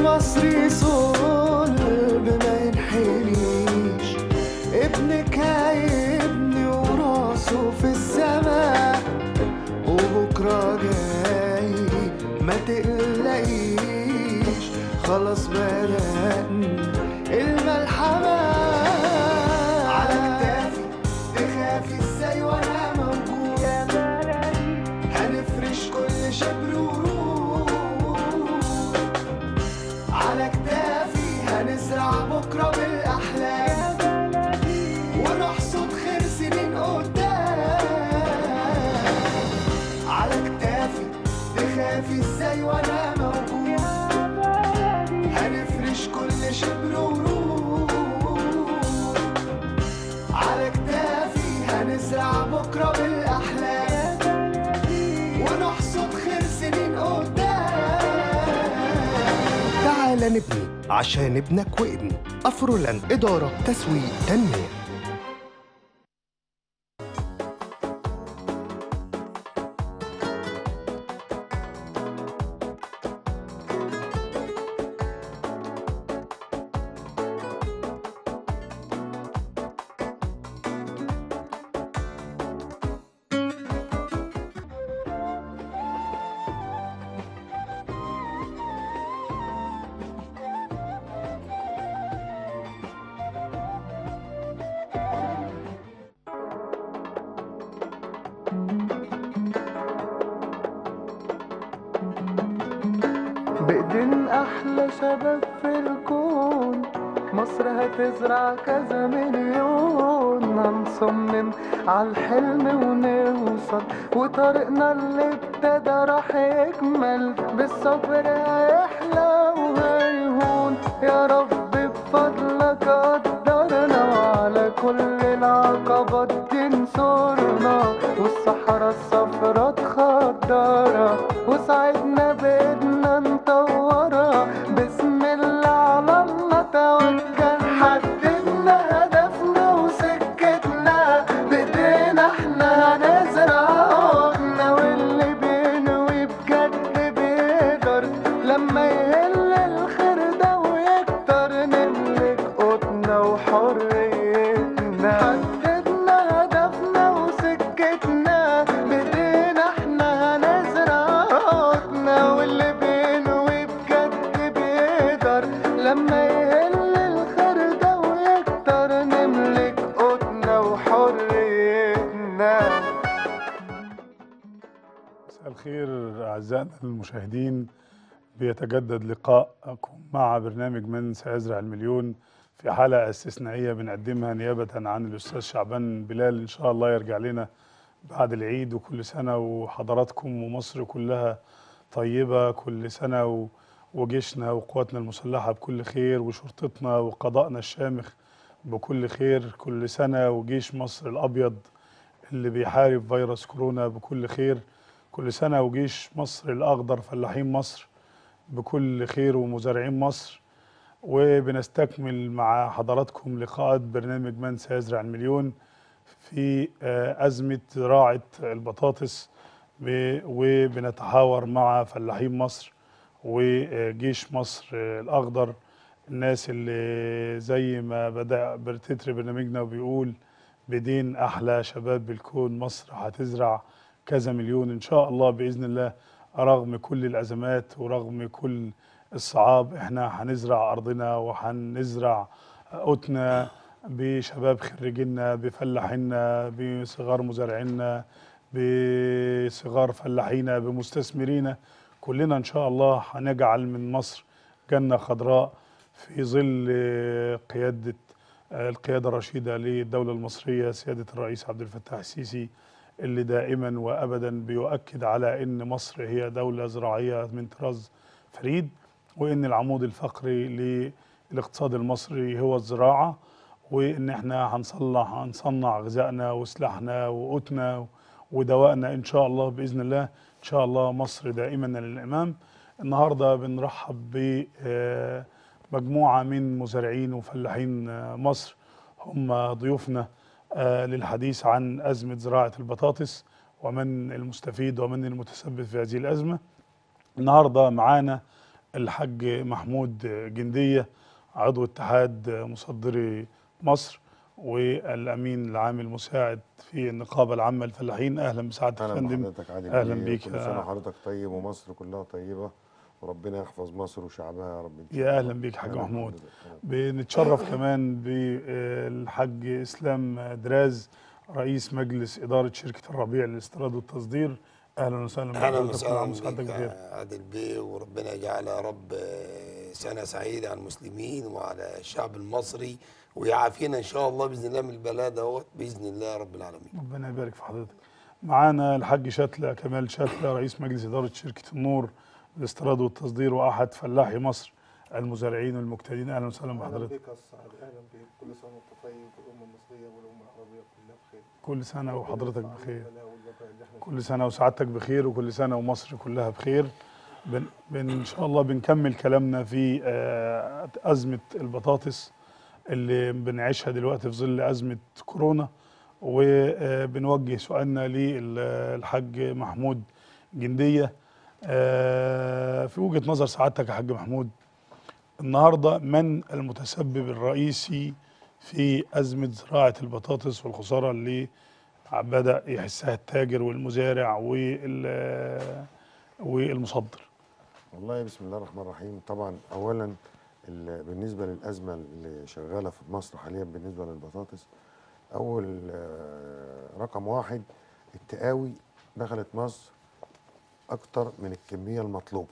مصري صلب ما ينحنيش ابنك هيبني وراسه في السماء وبكرة جاي ما تقلقيش خلاص بدأنا الملحمة على كتافي تخافي ازاي وانا موجود هنفرش كل شبر ورود على كتافي هنزرع بكرة بالأحلام ونحصد خير سنين قدام على كتافي تخافي ازاي وانا موجود هنفرش كل شبر ورود على كتافي هنزرع بكرة بالأحلام ونحصد خير سنين قدام تعال نبني عشان ابنك وابني أفرولاند إدارة تسويق تنمية بإيدين أحلى شباب في الكون مصر هتزرع كذا مليون هنصمم على الحلم ونوصل وطريقنا اللي ابتدى راح يكمل بالصبر هيحلى وهيهون يا رب بفضلك قدرنا وعلى كل العقبات تنصرنا والصحراء الصفرا تخضرها وساعدنا بإيدنا نطورها بسم الله على الله توكل حددنا هدفنا وسكتنا بإيدينا احنا هنزرع عودنا واللي بينوي بجد بيقدر لما يهل الخير ده ويكتر نملك قوتنا وحريتنا حددنا هدفنا وسكتنا بإيدينا احنا هنزرع عودنا واللي بينوي بجد بيقدر لما يهل الخير ده ويكتر نملك قوتنا وحريتنا مساء الخير أعزائنا المشاهدين بيتجدد لقاءكم مع برنامج من سيزرع المليون في حلقة استثنائية بنقدمها نيابة عن الأستاذ شعبان بلال إن شاء الله يرجع لنا بعد العيد وكل سنة وحضراتكم ومصر كلها طيبة كل سنة و- وجيشنا وقواتنا المسلحة بكل خير وشرطتنا وقضائنا الشامخ بكل خير كل سنة وجيش مصر الأبيض اللي بيحارب فيروس كورونا بكل خير كل سنة وجيش مصر الأخضر فلاحين مصر بكل خير ومزارعين مصر وبنستكمل مع حضراتكم لقاءات برنامج من سيزرع المليون في آه، أزمة زراعة البطاطس ب- وبنتحاور مع فلاحين مصر وجيش مصر آه، الأخضر الناس اللي زي ما بدأ بتتر برنامجنا وبيقول بدين أحلى شباب بالكون مصر هتزرع كذا مليون إن شاء الله بإذن الله رغم كل الأزمات ورغم كل الصعاب احنا هنزرع أرضنا وهنزرع قوتنا بشباب خريجينا بفلاحينا بصغار مزارعينا بصغار فلاحينا بمستثمرينا كلنا إن شاء الله هنجعل من مصر جنة خضراء في ظل قيادة القيادة الرشيدة للدولة المصرية سيادة الرئيس عبد الفتاح السيسي اللي دائما وأبدا بيؤكد على أن مصر هي دولة زراعية من طراز فريد وأن العمود الفقري للاقتصاد المصري هو الزراعة وأن احنا هنصلح هنصنع غذائنا وسلاحنا وقوتنا ودوائنا إن شاء الله بإذن الله إن شاء الله مصر دائما للأمام النهاردة بنرحب ب آه، مجموعة من مزارعين وفلاحين آه، مصر هم ضيوفنا آه، للحديث عن أزمة زراعة البطاطس ومن المستفيد ومن المتسبب في هذه الأزمة النهاردة معانا الحاج محمود جنديه عضو اتحاد مصدري مصر والامين العام المساعد في النقابه العامه للفلاحين اهلا بسعادتك يا اهلا فندم بحضرتك عادل أهلا بيه. بيك كل يا- سنه وحضرتك طيب ومصر كلها طيبه وربنا يحفظ مصر وشعبها يا رب إن شاء يا الله. اهلا بيك حاج أهلا محمود بحضرتك. أهلا. بنتشرف كمان بالحاج اسلام دراز رئيس مجلس اداره شركه الربيع للاستيراد والتصدير اهلا وسهلا اهلا بحضرتك وسهلا وعم سعادتك بك بخير يا عادل بيه وربنا يجعلها يا رب آه، سنه سعيده على المسلمين وعلى الشعب المصري ويعافينا ان شاء الله باذن الله من البلاء دوت باذن الله يا رب العالمين ربنا يبارك في حضرتك معانا الحاج شتلة كمال شتلة رئيس مجلس إدارة شركة النور للاستيراد والتصدير وأحد فلاحي مصر المزارعين والمجتهدين أهلا وسهلا اهلا بحضرتك بك يا استاذ عادل اهلا بك كل سنه وانت طيب والامه المصريه والامه العربيه كلها بخير كل سنة وحضرتك بخير البلاء والوباء اللي احنا كل سنة وسعادتك بخير وكل سنة ومصر كلها بخير بن بن إن شاء الله بنكمل كلامنا في آه، أزمة البطاطس اللي بنعيشها دلوقتي في ظل أزمة كورونا وبنوجه سؤالنا للحاج محمود جندية آه، في وجهة نظر سعادتك يا حاج محمود النهارده من المتسبب الرئيسي في أزمة زراعة البطاطس والخسارة اللي بدأ يحسها التاجر والمزارع وال- والمصدر والله بسم الله الرحمن الرحيم طبعا اولا ال- بالنسبه للازمه اللي شغاله في مصر حاليا بالنسبه للبطاطس اول آه، رقم واحد التقاوي دخلت مصر اكتر من الكميه المطلوبه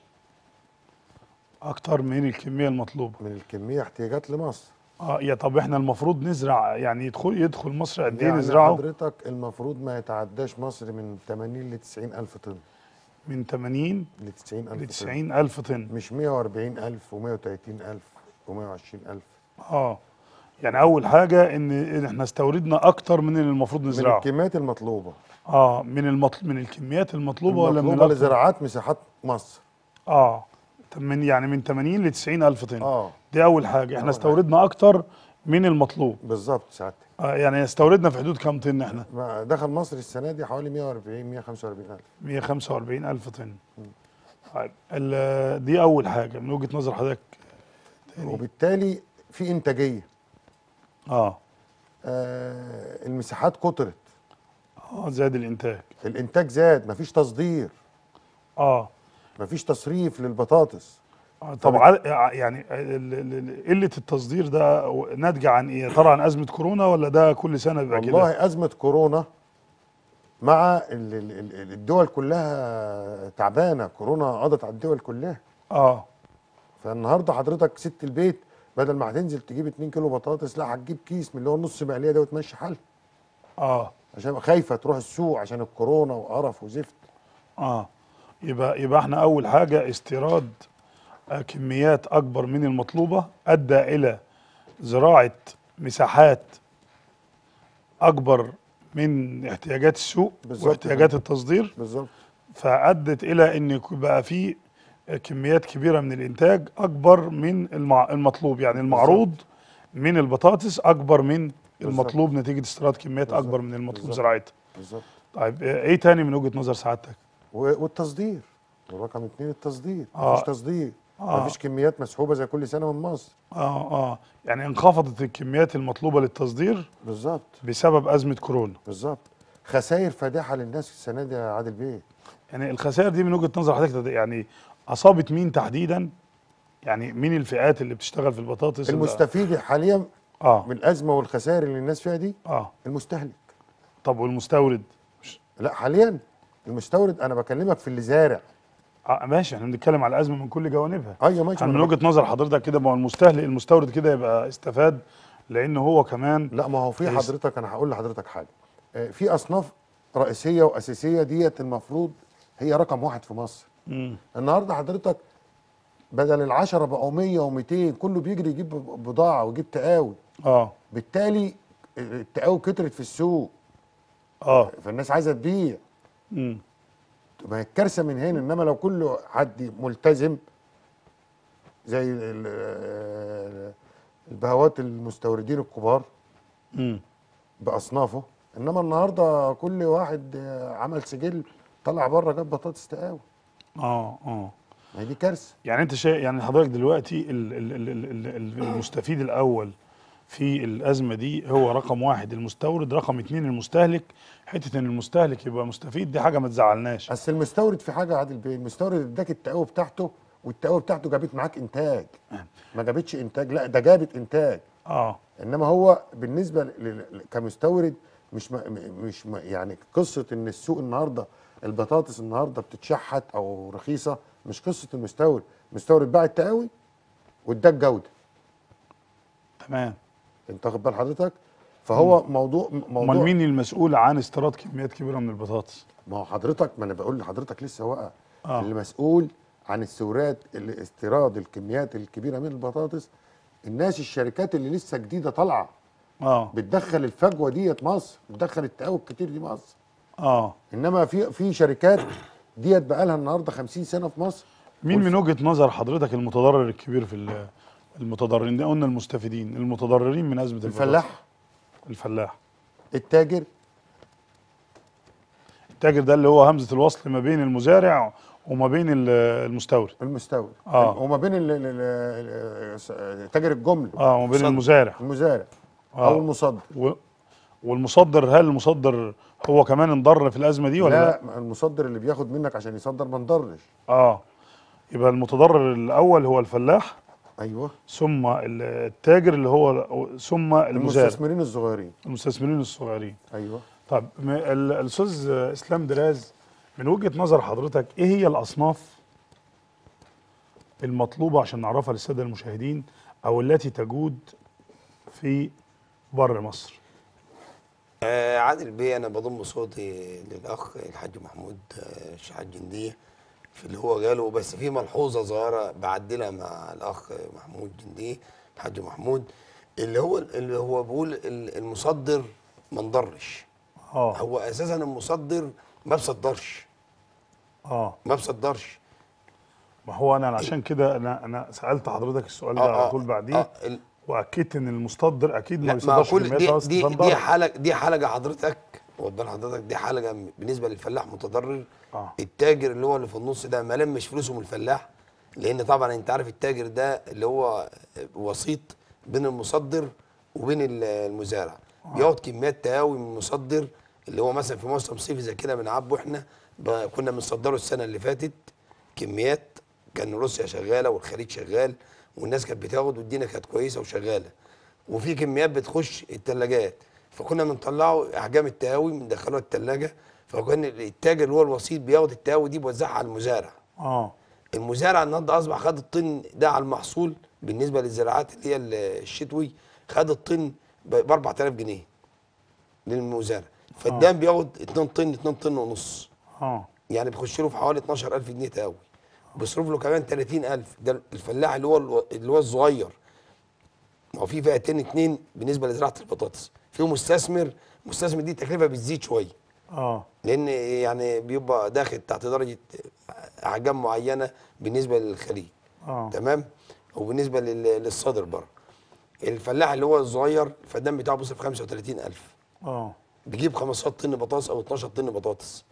أكتر من الكمية المطلوبة من الكميه احتياجات لمصر اه يا طب احنا المفروض نزرع يعني يدخل يدخل مصر قد ايه يعني نزرعه حضرتك المفروض ما يتعداش مصر من 80 ل 90 الف طن من 80 ل 90 الف ل طن 90 ألف طن مش 140 الف و130 الف و120 الف اه يعني أول حاجة إن إن احنا استوردنا أكتر من اللي المفروض من نزرعه الكميات المطلوبه اه من المطل... من الكميات المطلوبة ولا من المطلوبه الأكتر؟ لزراعات مساحات مصر اه طب من يعني من 80 ل 90 ألف طن اه دي أول حاجة احنا أول حاجة. استوردنا أكتر من المطلوب بالظبط ساعتها آه يعني استوردنا في حدود كام طن احنا؟ ما دخل مصر السنه دي حوالي 140 145 الف 145 ألف طن طيب ال- دي أول حاجة من وجهة نظر حضرتك تاني وبالتالي في انتاجيه اه آه المساحات كترت اه زاد الإنتاج الانتاج زاد مفيش تصدير اه مفيش تصريف للبطاطس آه، طب عد- يعني ال- ال- ال- قلة التصدير ده ناتجة عن ايه؟ يا ترى عن أزمة كورونا ولا ده كل سنة بيبقى كده؟ والله ازمه كورونا مع ال- ال- ال- الدول كلها تعبانه كورونا قضت على الدول كلها اه فالنهارده حضرتك ست البيت بدل ما هتنزل تجيب 2 كيلو بطاطس لا هتجيب كيس من اللي هو النص مقليه ده وتمشي حالها اه عشان خايفه تروح السوق عشان الكورونا وقرف وزفت اه يبقى يبقى احنا أول حاجة استيراد آه، كميات أكبر من المطلوبة أدى إلى زراعة مساحات أكبر من احتياجات السوق بالظبط واحتياجات كده. التصدير بالظبط فأدت إلى أن يكون بقى في كميات كبيرة من الإنتاج أكبر من المع- المطلوب يعني المعروض من البطاطس أكبر من المطلوب نتيجة استيراد كميات بالظبط. أكبر من المطلوب بالظبط. زراعتها بالظبط طيب آه، إيه تاني من وجهة نظر سعادتك؟ و- والتصدير ورقم اتنين التصدير آه. مفيش تصدير آه. مفيش كميات مسحوبه زي كل سنه من مصر آه آه يعني انخفضت الكميات المطلوبة للتصدير بالظبط بسبب أزمة كورونا بالظبط خسائر فادحه للناس السنه دي يا عادل بيه يعني الخسائر دي من وجهة نظر حضرتك يعني أصابت مين تحديدا؟ يعني مين الفئات اللي بتشتغل في البطاطس اللي- المستفيد حاليا آه من الازمه والخسائر اللي الناس فيها دي آه المستهلك طب والمستورد؟ لا حاليا المستورد انا بكلمك في اللي زارع آه ماشي احنا بنتكلم على الازمه من كل جوانبها ايوه ماشي يعني ما من أنا وجهه نظر حضرتك كده ما هو المستهلك المستورد كده يبقى استفاد لان هو كمان لا ما هو في كويس. حضرتك انا هقول لحضرتك حاجه آه، في اصناف رئيسيه واساسيه ديت المفروض هي رقم واحد في مصر مم. النهارده حضرتك بدل العشرة بقوا 100 و200 كله بيجري يجيب بضاعه ويجيب تقاوي اه بالتالي التقاوي كترت في السوق اه فالناس عايزه تبيع مم. ما هي الكارثه من هنا انما لو كل حد ملتزم زي ال- آه، البهوات المستوردين الكبار مم. باصنافه انما النهارده كل واحد آه، عمل سجل طلع بره جاب بطاطس تقاوي اه اه ما هي دي كارثه يعني انت شايف يعني حضرتك دلوقتي ال- ال- ال- ال- ال- المستفيد الاول في الازمه دي هو رقم واحد المستورد رقم اتنين المستهلك حته ان المستهلك يبقى مستفيد دي حاجه ما تزعلناش بس المستورد في حاجه عادل بيه المستورد اداك التقوي بتاعته والتقوي بتاعته جابت معاك انتاج ما جابتش انتاج لا ده جابت انتاج اه انما هو بالنسبه ل- ل- كمستورد مش ما مش ما يعني قصه ان السوق النهارده البطاطس النهارده بتتشحت او رخيصه مش قصه المستورد المستورد باع التقاوي واداك جوده تمام انت واخد بال حضرتك فهو موضوع موضوع امال مين المسؤول عن استيراد كميات كبيره من البطاطس ما هو حضرتك ما انا بقول لحضرتك لسه واقع آه. اللي مسؤول عن استيراد الاستيراد الكميات الكبيره من البطاطس الناس الشركات اللي لسه جديده طالعه اه بتدخل الفجوه ديت مصر بتدخل التقاوي الكتير دي مصر اه انما في في شركات ديت بقى لها النهارده 50 سنه في مصر مين من وجهه نظر حضرتك المتضرر الكبير في ال- المتضررين ده قلنا المستفيدين المتضررين من ازمه البطاطس الفلاح الفلاح التاجر التاجر ده اللي هو همزه الوصل ما بين المزارع وما بين ال- المستورد المستورد آه. وما بين ال- ال- ال- ال- تاجر الجمله اه وما بين مصدر. المزارع المزارع آه. او المصدر و... والمصدر هل المصدر هو كمان انضر في الازمه دي ولا لا؟ لا المصدر اللي بياخد منك عشان يصدر ما نضرش اه يبقى المتضرر الاول هو الفلاح ايوه ثم ال- التاجر اللي هو ثم المزارع المستثمرين الصغيرين المستثمرين الصغيرين ايوه طب م- ال- الاستاذ اسلام دراز من وجهه نظر حضرتك ايه هي الاصناف المطلوبه عشان نعرفها للساده المشاهدين او التي تجود في بر مصر آه عادل بيه انا بضم صوتي للاخ الحاج محمود آه، شحات جنديه في اللي هو قاله بس في ملحوظه صغيره بعدلها مع الاخ محمود جنديه الحاج محمود اللي هو اللي هو بيقول ال- المصدر ما نضرش اه هو اساسا المصدر ما بيصدرش اه ما بيصدرش ما هو انا عشان كده انا انا سالت حضرتك السؤال ده آه، على آه، طول بعديه آه، ال- واكدت ان المصدر اكيد ما لا ما بيصدرش كل كميات دي خلاص دي, تصدر. دي حلقه دي حلقه حضرتك واخد بال حضرتك دي حلقه بالنسبه للفلاح متضرر آه. التاجر اللي هو اللي في النص ده ما لمش فلوسه من الفلاح لان طبعا انت عارف التاجر ده اللي هو وسيط بين المصدر وبين ال- المزارع بياخد كميات تهاوي من المصدر اللي هو مثلا في موسم صيفي زي كده بنعبه احنا ب- كنا بنصدره السنه اللي فاتت كميات كان روسيا شغاله والخليج شغال والناس كانت بتاخد والدنيا كانت كويسه وشغاله وفي كميات بتخش الثلاجات فكنا بنطلعه احجام التهاوي بندخلوها الثلاجه فكان التاجر اللي هو الوسيط بياخد التهاوي دي بيوزعها على المزارع اه المزارع النهارده اصبح خد الطن ده على المحصول بالنسبه للزراعات اللي هي الشتوي خد الطن ب 4000 جنيه للمزارع فالدام بياخد 2 طن 2 طن ونص اه يعني بيخش له في حوالي 12000 جنيه تقوي بيصرف له كمان 30000 ده الفلاح اللي هو الو- اللي هو الصغير ما هو في فئتين اتنين بالنسبه لزراعه البطاطس في مستثمر مستثمر دي التكلفه بتزيد شويه اه لان يعني بيبقى داخل تحت درجه احجام معينه بالنسبه للخليج اه تمام وبالنسبه لل- للصادر بره الفلاح اللي هو الصغير الفدان بتاعه بيصرف 35000 اه بيجيب 15 طن بطاطس او 12 طن بطاطس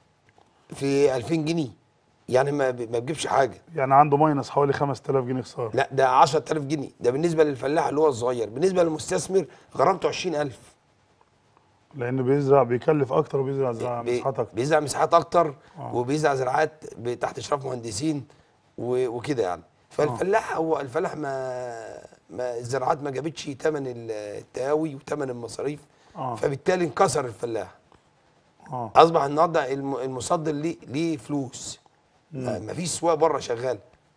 في 2000 جنيه يعني ما بي- ما بيجيبش حاجه يعني عنده ماينس حوالي 5000 جنيه خساره لا ده 10000 جنيه ده بالنسبه للفلاح اللي هو الصغير بالنسبه للمستثمر غرامته 20000 لان بيزرع بيكلف اكتر وبيزرع زراعه بي- مساحات اكتر بيزرع مساحات اكتر آه. وبيزرع زراعات ب- تحت اشراف مهندسين و- وكده يعني فالفلاح هو الفلاح ما ما الزراعات ما جابتش ثمن التهاوي وثمن المصاريف آه. فبالتالي انكسر الفلاح اه اصبح النهارده الم- المصدر ليه ليه فلوس ما ما فيش سواق بره شغال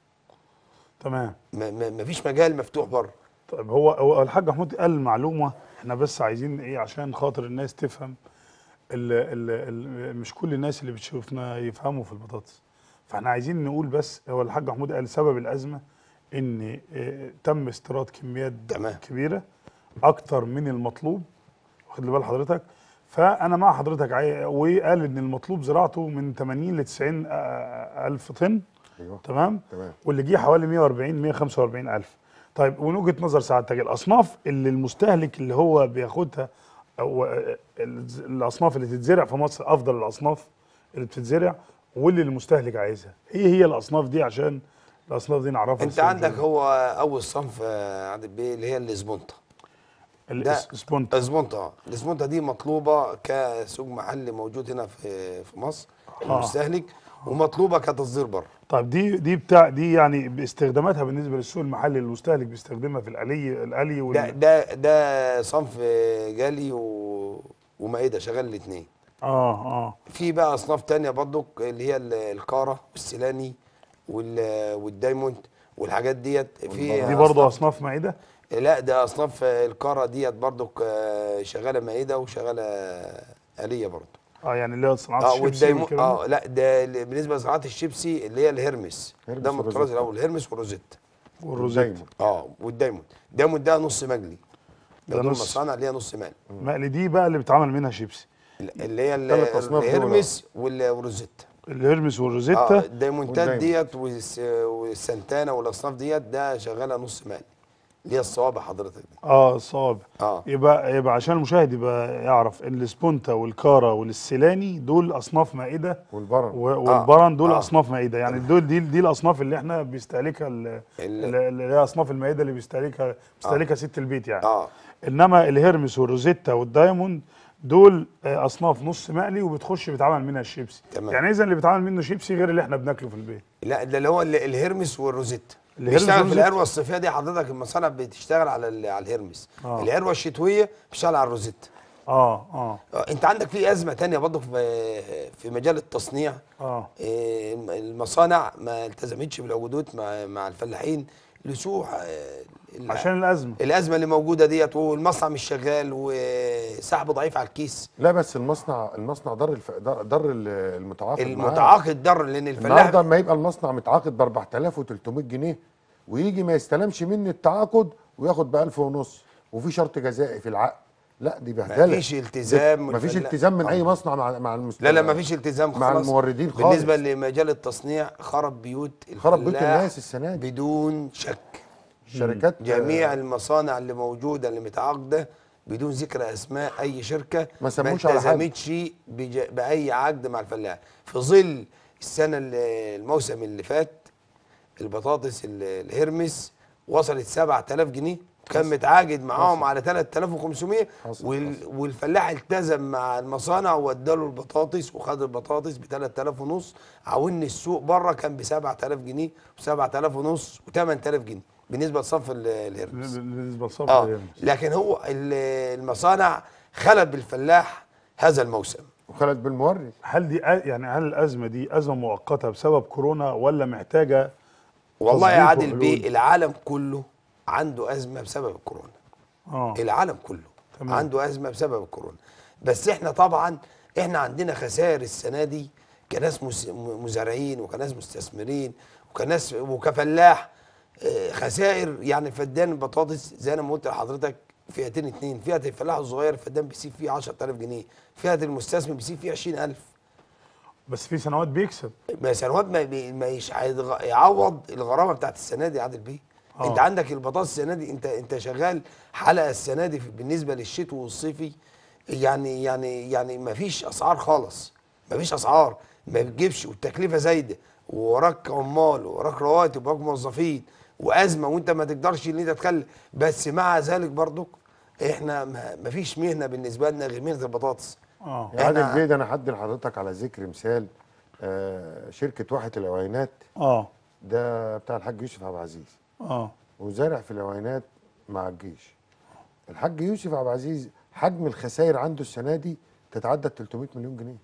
تمام ما, ما ما فيش مجال مفتوح بره طيب هو هو الحاج محمود قال معلومه احنا بس عايزين ايه عشان خاطر الناس تفهم ال ال ال مش كل الناس اللي بتشوفنا يفهموا في البطاطس فاحنا عايزين نقول بس هو الحاج محمود قال سبب الازمه ان اه تم استيراد كميات تمام. كبيره اكتر من المطلوب واخد بال حضرتك فانا مع حضرتك عاي- وقال ان المطلوب زراعته من 80 ل 90 اه، الف طن ايوه تمام تمام. واللي جه حوالي 140 145 الف طيب ومن وجهه نظر سعادتك الاصناف اللي المستهلك اللي هو بياخدها او آه، الز- الاصناف اللي تتزرع في مصر افضل الاصناف اللي بتتزرع واللي المستهلك عايزها ايه هي الاصناف دي عشان الاصناف دي نعرفها انت السادة عندك المشاهدين. هو اول صنف آه، عادل بيه اللي هي الاسبونتا ال- ده- اس- سبونت الاسبونتا اه الاسبونتا دي مطلوبه كسوق محلي موجود هنا في في مصر المستهلك ومطلوبه كتصدير بره طيب دي دي بتاع دي يعني باستخداماتها بالنسبه للسوق المحلي المستهلك بيستخدمها في الالي الالي ده وال... ده ده صنف جالي و... ومائده شغال الاثنين اه اه في بقى اصناف تانية برضك اللي هي ال- الكاره والسيلاني وال- والدايموند والحاجات ديت في دي برضه أصناف- اصناف معده لا ده اصناف الكاره ديت برضك آه، شغاله مائده وشغاله آلية برضه اه يعني اللي هي صناعات اه الشيبسي والدايموند والكلام ده. اه لا ده ال- بالنسبه لصناعات الشيبسي اللي هي الهرمس هرمس ده من الطراز وروزيتا. الاول الهرمس وروزيتا والروزيت دايما اه والدايموند الدايموند ده نص مجلي ده ده دول نص. مصانع اللي هي نص مال مقلي دي بقى اللي بيتعمل منها شيبسي اللي هي ال- تلات أصناف دول، آه. الهرمس وال- والروزيتا الهرمس اه والروزيتا الدايموندات والدايموند. ديت والس- والسنتانا والاصناف ديت ده شغاله نص مال اللي هي الصوابع حضرتك دي اه الصوابع اه يبقى يبقى عشان المشاهد يبقى يعرف ان السبونتا والكارا والسيلاني دول اصناف مائده والبرن و- والبرن دول آه. اصناف مائده يعني دول دي دي الاصناف اللي احنا بيستهلكها ال- ال- اللي هي اصناف المائده اللي بيستهلكها بيستهلكها ست البيت يعني اه انما الهرمس والروزيتا والدايموند دول آه، اصناف نص مقلي وبتخش بيتعمل منها الشيبسي تمام. يعني اذا اللي بيتعمل منه شيبسي غير اللي احنا بناكله في البيت لا ده اللي هو ال- الهرمس والروزيتا الهرمس بيشتغل في والروزيتا. العروه الصيفيه دي حضرتك المصانع بتشتغل على ال- على الهرمس آه. العروه الشتويه بتشتغل على الروزيتا اه اه آه، انت عندك في ازمه تانية برضه في في مجال التصنيع اه آه، الم- المصانع ما التزمتش بالعقودات مع مع الفلاحين لسوء آه، ال- عشان الازمه الازمه اللي موجوده ديت والمصنع مش شغال وسحب ضعيف على الكيس لا بس المصنع المصنع ضر الف... ضر, ضر ال- المتعاقد معاه. المتعاقد ضر لان النهارده الفلاح لما يبقى المصنع متعاقد ب 4300 جنيه ويجي ما يستلمش مني التعاقد وياخد ب 1000 ونص وفي شرط جزائي في العقد لا دي بهدله مفيش التزام ما فيش والفلا- التزام من اي آه. مصنع مع مع المست... لا لا ما فيش التزام خالص مع الموردين خالص بالنسبه لمجال التصنيع خرب بيوت خرب بيوت الفلاح الناس السنة دي. بدون شك الشركات جميع المصانع اللي موجوده اللي متعاقده بدون ذكر اسماء اي شركه ما سموش على حد. التزمتش بج- باي عقد مع الفلاح في ظل السنه اللي- الموسم اللي فات البطاطس ال- الهرمس وصلت 7000 جنيه كان متعاقد معاهم على 3500 حصل، وال والفلاح التزم مع المصانع واداله البطاطس وخد البطاطس ب 3000 ونص عاوني السوق بره كان ب 7000 جنيه و 7000 ونص و 8000 جنيه بالنسبه لصنف ال- الهرمس بالنسبه لصف اه الهرمس لكن هو ال- المصانع خلت بالفلاح هذا الموسم وخلت بالمورد هل دي يعني هل الازمه دي ازمه مؤقته بسبب كورونا ولا محتاجه والله يا تصديق عادل وحلول. بيه العالم كله عنده ازمه بسبب الكورونا اه العالم كله تمام. عنده ازمه بسبب الكورونا بس احنا طبعا احنا عندنا خسائر السنه دي كناس مس- م- مزارعين وكناس مستثمرين وكناس وكفلاح آه، خسائر يعني فدان البطاطس زي انا ما قلت لحضرتك فئتين اتنين فئه الفلاح الصغير الفدان بيسيب فيه 10000 جنيه فئه المستثمر بيسيب فيه 20000 بس في سنوات بيكسب ما سنوات ما, بي- ما يش- هيتغ- يعوض الغرامه بتاعت السنه دي يا عادل بيه آه. انت عندك البطاطس السنه دي انت انت شغال حلقه السنه دي في- بالنسبه للشتوي والصيفي يعني يعني يعني ما فيش اسعار خالص ما فيش اسعار ما بتجيبش والتكلفه زايده ووراك عمال ووراك رواتب ووراك موظفين وازمه وانت ما تقدرش ان انت تخلي بس مع ذلك برضك احنا ما ما فيش مهنه بالنسبه لنا غير مهنه البطاطس اه يا عادل إحنا- بيه ده انا حد لحضرتك على ذكر مثال آه شركه واحه العوينات اه ده بتاع الحاج يوسف عبد العزيز اه وزارع في العوينات مع الجيش الحاج يوسف عبد العزيز حجم الخسائر عنده السنه دي تتعدى 300 مليون جنيه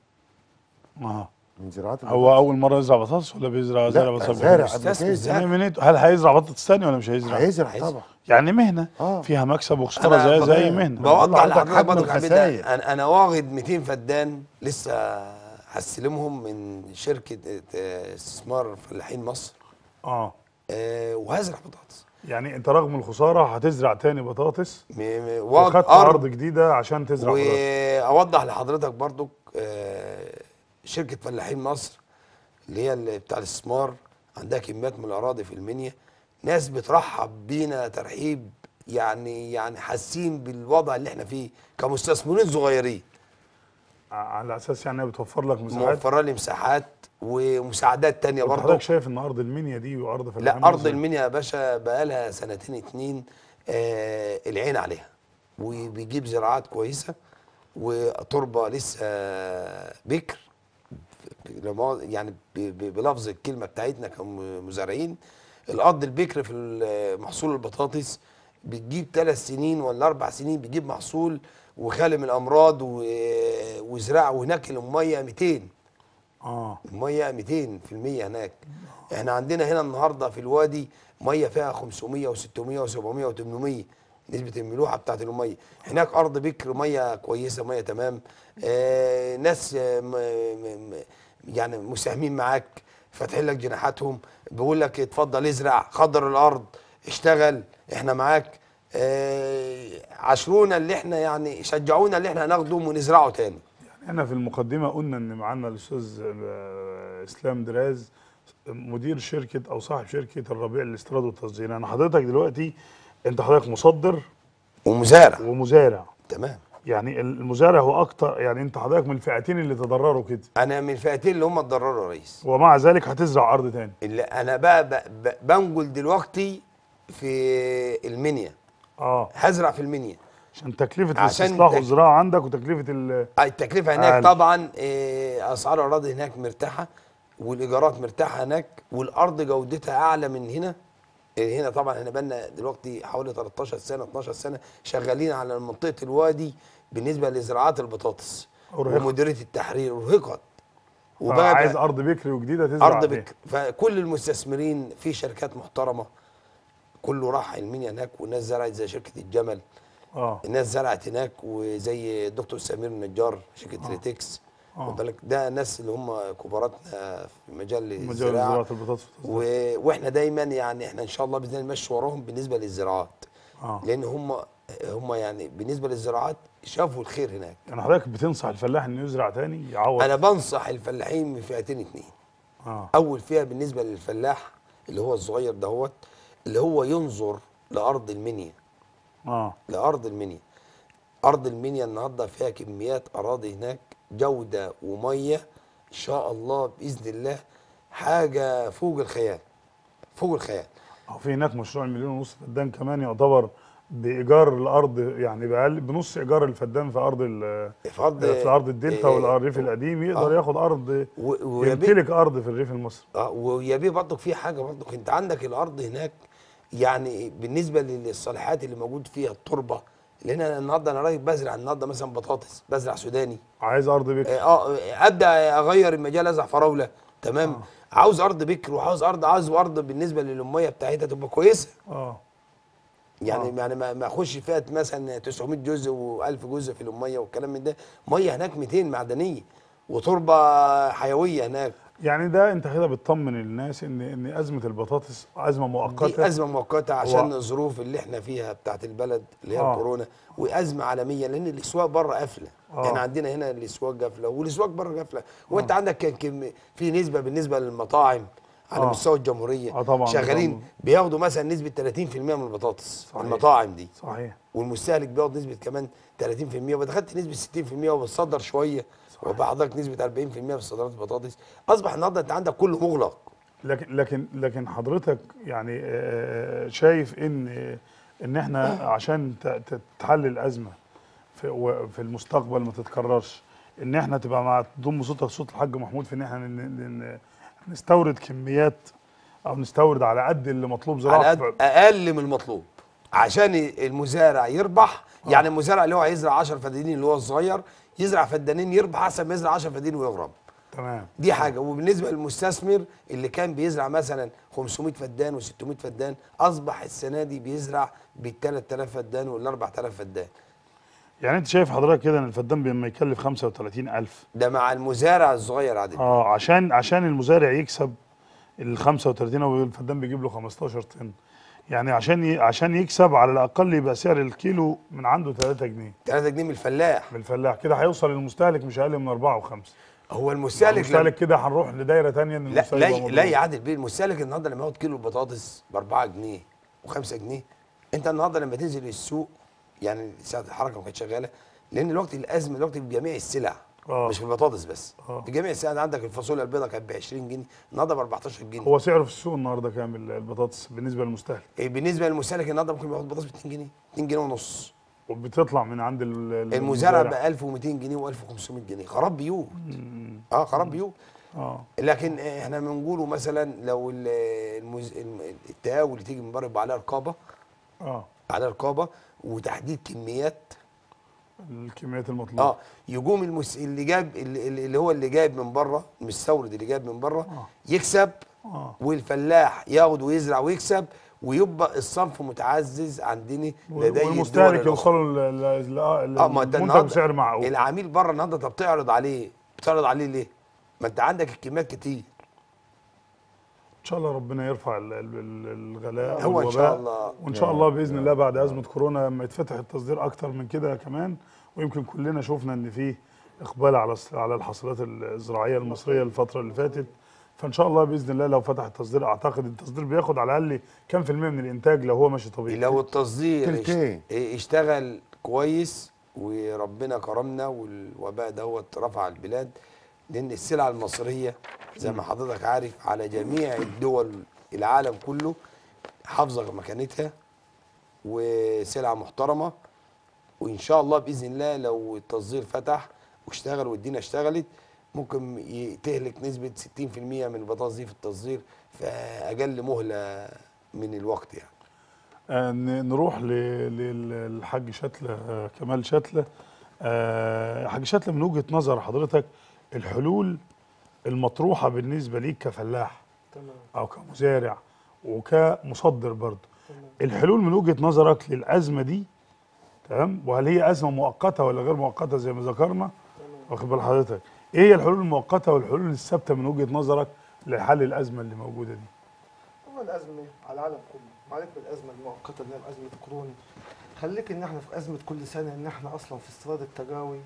اه من زراعات هو اول مره يزرع بطاطس ولا بيزرع زرع لا بطاطس زارع قبل قبل أستاذ كده زارع. كده؟ من إيه؟ هل هيزرع بطاطس ثاني ولا مش هيزرع؟ هيزرع هيزرع. طبعا يعني مهنه آه. فيها مكسب وخساره أنا زي زي بقول- مهنه بقول بوضح عندك لحضرتك حجم برضه حبيبي الخسائر. ده انا انا واخد 200 فدان لسه هستلمهم من شركه آه، استثمار فلاحين مصر اه آه، وهزرع بطاطس يعني انت رغم الخساره هتزرع تاني بطاطس م- م- واخد وخدت ارض جديده عشان تزرع بطاطس واوضح لحضرتك برضو آه، شركه فلاحين مصر اللي هي اللي بتاع الاستثمار عندها كميات من الاراضي في المنيا ناس بترحب بينا ترحيب يعني يعني حاسين بالوضع اللي احنا فيه كمستثمرين صغيرين على اساس يعني إنها بتوفر لك مساحات موفره لي مساحات ومساعدات تانية وأنت برضه حضرتك شايف ان ارض المنيا دي وارض فلاحين لا ارض مصر المنيا يا باشا بقالها سنتين اتنين آه العين عليها وبيجيب زراعات كويسه وتربه لسه بكر لما يعني ب- ب- بلفظ الكلمه بتاعتنا كمزارعين الارض البكر في ال- محصول البطاطس بتجيب ثلاث سنين ولا اربع سنين بتجيب محصول وخالي من الامراض و- وزراعه وهناك الميه 200 اه الميه 200 في المية هناك احنا عندنا هنا النهارده في الوادي ميه فيها 500 و600 و700 و800 نسبه الملوحه بتاعت الميه هناك ارض بكر ميه كويسه ميه تمام آه ناس آه م م م يعني مساهمين معاك فاتحين لك جناحاتهم بيقول لك اتفضل ازرع خضر الارض اشتغل احنا معاك آه عاشرونا اللي احنا يعني شجعونا اللي احنا هناخده ونزرعه تاني احنا في المقدمه قلنا ان معانا الاستاذ آه، اسلام دراز مدير شركه او صاحب شركه الربيع للاستيراد والتصدير يعني حضرتك دلوقتي انت حضرتك مصدر ومزارع ومزارع تمام يعني المزارع هو اكتر يعني انت حضرتك من الفئتين اللي تضرروا كده انا من الفئتين اللي هم اتضرروا يا ريس ومع ذلك هتزرع ارض تاني اللي انا بقى ب- ب- بنقل دلوقتي في المنيا اه هزرع في المنيا عشان تكلفه عشان الاستصلاح تك- والزراعه عندك وتكلفه ال آه، التكلفه هناك أقل. طبعا آه، اسعار الاراضي هناك مرتاحه والايجارات مرتاحه هناك والارض جودتها اعلى من هنا آه، هنا طبعا احنا بقالنا دلوقتي حوالي 13 سنه 12 سنه شغالين على منطقه الوادي بالنسبه لزراعات البطاطس أرهقت. ومديريه التحرير ارهقت عايز ارض بكري وجديده تزرع ارض فيها. بكر فكل المستثمرين في شركات محترمه كله راح المنيا هناك والناس زرعت زي شركه الجمل اه الناس زرعت هناك وزي الدكتور سمير النجار شركه ريتكس آه. خد بالك ده الناس اللي هم كباراتنا في مجال مجال الزراعه زراعه البطاطس و... واحنا دايما يعني احنا ان شاء الله باذن الله نمشي وراهم بالنسبه للزراعات اه لان هم هم يعني بالنسبه للزراعات شافوا الخير هناك يعني حضرتك بتنصح الفلاح انه يزرع تاني يعوض انا بنصح الفلاحين من فئتين اتنين اه اول فئه بالنسبه للفلاح اللي هو الصغير دهوت اللي هو ينظر لارض المنيا اه لارض المنيا ارض المنيا النهارده فيها كميات اراضي هناك جوده وميه ان شاء الله باذن الله حاجه فوق الخيال فوق الخيال هو في هناك مشروع المليون ونص فدان كمان يعتبر بايجار الارض يعني باقل بنص ايجار الفدان في ارض ال- في ارض في ارض الدلتا إيه، والريف القديم يقدر آه. ياخد ارض و- ويا بيه- يمتلك ارض في الريف المصري اه ويا بيه برضك في حاجه برضك انت عندك الارض هناك يعني بالنسبه للصالحات اللي موجود فيها التربه لان انا النهارده انا راجل بزرع النهارده مثلا بطاطس بزرع سوداني عايز ارض بكر اه ابدا اغير المجال ازرع فراوله تمام آه. عاوز ارض بكر وعاوز ارض عاوز ارض بالنسبه للميه بتاعتها تبقى كويسه اه يعني آه. يعني ما ما اخش فئه مثلا 900 جزء و1000 جزء في الميه والكلام من ده ميه هناك 200 معدنيه وتربه حيويه هناك يعني ده انت كده بتطمن الناس ان ان ازمه البطاطس ازمه دي مؤقته ازمه مؤقته عشان هو- الظروف اللي احنا فيها بتاعت البلد اللي هي آه. الكورونا وازمه عالميه لان الاسواق بره قافله آه. احنا عندنا هنا الاسواق قافله والاسواق بره قافله وانت عندك كان كم في نسبه بالنسبه للمطاعم على آه. مستوى الجمهوريه آه طبعاً، شغالين طبعاً. بياخدوا مثلا نسبه 30% من البطاطس صحيح. المطاعم دي صحيح والمستهلك بياخد نسبه كمان 30% ودخلت نسبه 60% وبتصدر شويه وبقى حضرتك نسبه 40% في صادرات البطاطس اصبح النهارده انت عندك كله مغلق لكن لكن لكن حضرتك يعني آه، شايف ان ان احنا عشان ت- ت- تحل الازمه في و- في المستقبل ما تتكررش ان احنا تبقى مع تضم صوتك صوت الحاج محمود في ان احنا ن- ن- ن- نستورد كميات او نستورد على قد اللي مطلوب زراعه على قد اقل من المطلوب عشان المزارع يربح يعني المزارع اللي هو هيزرع 10 فدانين اللي هو الصغير يزرع فدانين يربح احسن ما يزرع 10 فدانين ويغرم تمام دي حاجه وبالنسبه للمستثمر اللي كان بيزرع مثلا 500 فدان و600 فدان اصبح السنه دي بيزرع بال 3000 فدان وال 4000 فدان يعني انت شايف حضرتك كده ان الفدان لما يكلف 35000 ده مع المزارع الصغير عادل اه عشان عشان المزارع يكسب ال 35 او الفدان بيجيب له 15 طن يعني عشان ي... عشان يكسب على الاقل يبقى سعر الكيلو من عنده 3 جنيه 3 جنيه من الفلاح من الفلاح كده هيوصل للمستهلك مش اقل من 4 و5 هو المستهلك لما- المستهلك كده هنروح لدايره ثانيه ان لا المستهلك لا يبقى لا مضروب. يعادل بيه المستهلك النهارده لما ياخد كيلو البطاطس ب 4 جنيه و5 جنيه انت النهارده لما تنزل السوق يعني ساعه الحركه ما كانت شغاله لان الوقت الازمه دلوقتي بجميع السلع آه. مش في البطاطس بس آه. في جميع السنة عندك الفاصوليا البيضاء كانت ب 20 جنيه النهارده ب 14 جنيه هو سعره في السوق النهارده كام ال- البطاطس بالنسبه للمستهلك إيه بالنسبه للمستهلك النهارده ممكن ياخد بطاطس ب 2 جنيه 2 جنيه ونص وبتطلع من عند ال- ال- المزارع ب 1200 جنيه و1500 جنيه خراب بيوت اه خراب بيوت اه لكن احنا بنقوله مثلا لو ال- المز... الم- التهاوي اللي تيجي من بره يبقى عليها رقابه اه عليها رقابه وتحديد كميات الكميات المطلوبه اه يقوم المس... اللي جاب اللي, اللي هو اللي جايب من بره المستورد اللي جايب من بره آه. يكسب اه والفلاح ياخد ويزرع ويكسب ويبقى الصنف متعزز عندنا لدي الدول والمستهلك الأخرى. يوصلوا ل- ل- ل- اه ما انت للمنتج النهارده بسعر معقول العميل بره النهارده طب بتعرض عليه بتعرض عليه ليه؟ ما انت عندك الكميات كتير ان شاء الله ربنا يرفع ال- ال- ال- الغلاء هو إن والوباء. شاء الله. وان شاء الله باذن الله بعد ازمه كورونا لما يتفتح التصدير اكتر من كده كمان ويمكن كلنا شفنا ان في اقبال على الس- على الحاصلات الزراعيه المصريه الفتره اللي فاتت فان شاء الله باذن الله لو فتح التصدير اعتقد التصدير بياخد على الاقل كام في الميه من الانتاج لو هو ماشي طبيعي لو التصدير اشت- تلتين. اشتغل كويس وربنا كرمنا والوباء دوت رفع البلاد لان السلع المصريه زي ما حضرتك عارف على جميع الدول العالم كله حافظه مكانتها وسلعه محترمه وان شاء الله باذن الله لو التصدير فتح واشتغل والدنيا اشتغلت ممكن ي- تهلك نسبه 60% من البطاطس دي في التصدير في اقل مهله من الوقت يعني آه، ن- نروح ل- ل- للحاج شتلة آه، كمال شتلة آه، حاج شتلة من وجهة نظر حضرتك الحلول المطروحة بالنسبة ليك كفلاح تمام أو كمزارع وكمصدر برضه تمام الحلول من وجهة نظرك للأزمة دي تمام وهل هي أزمة مؤقتة ولا غير مؤقتة زي ما ذكرنا تمام واخد بال حضرتك إيه هي الحلول المؤقتة والحلول الثابتة من وجهة نظرك لحل الأزمة اللي موجودة دي هو الأزمة على العالم كله ما عليك بالأزمة المؤقتة اللي هي أزمة كورونا خليك إن إحنا في أزمة كل سنة إن إحنا أصلا في استيراد التجاوي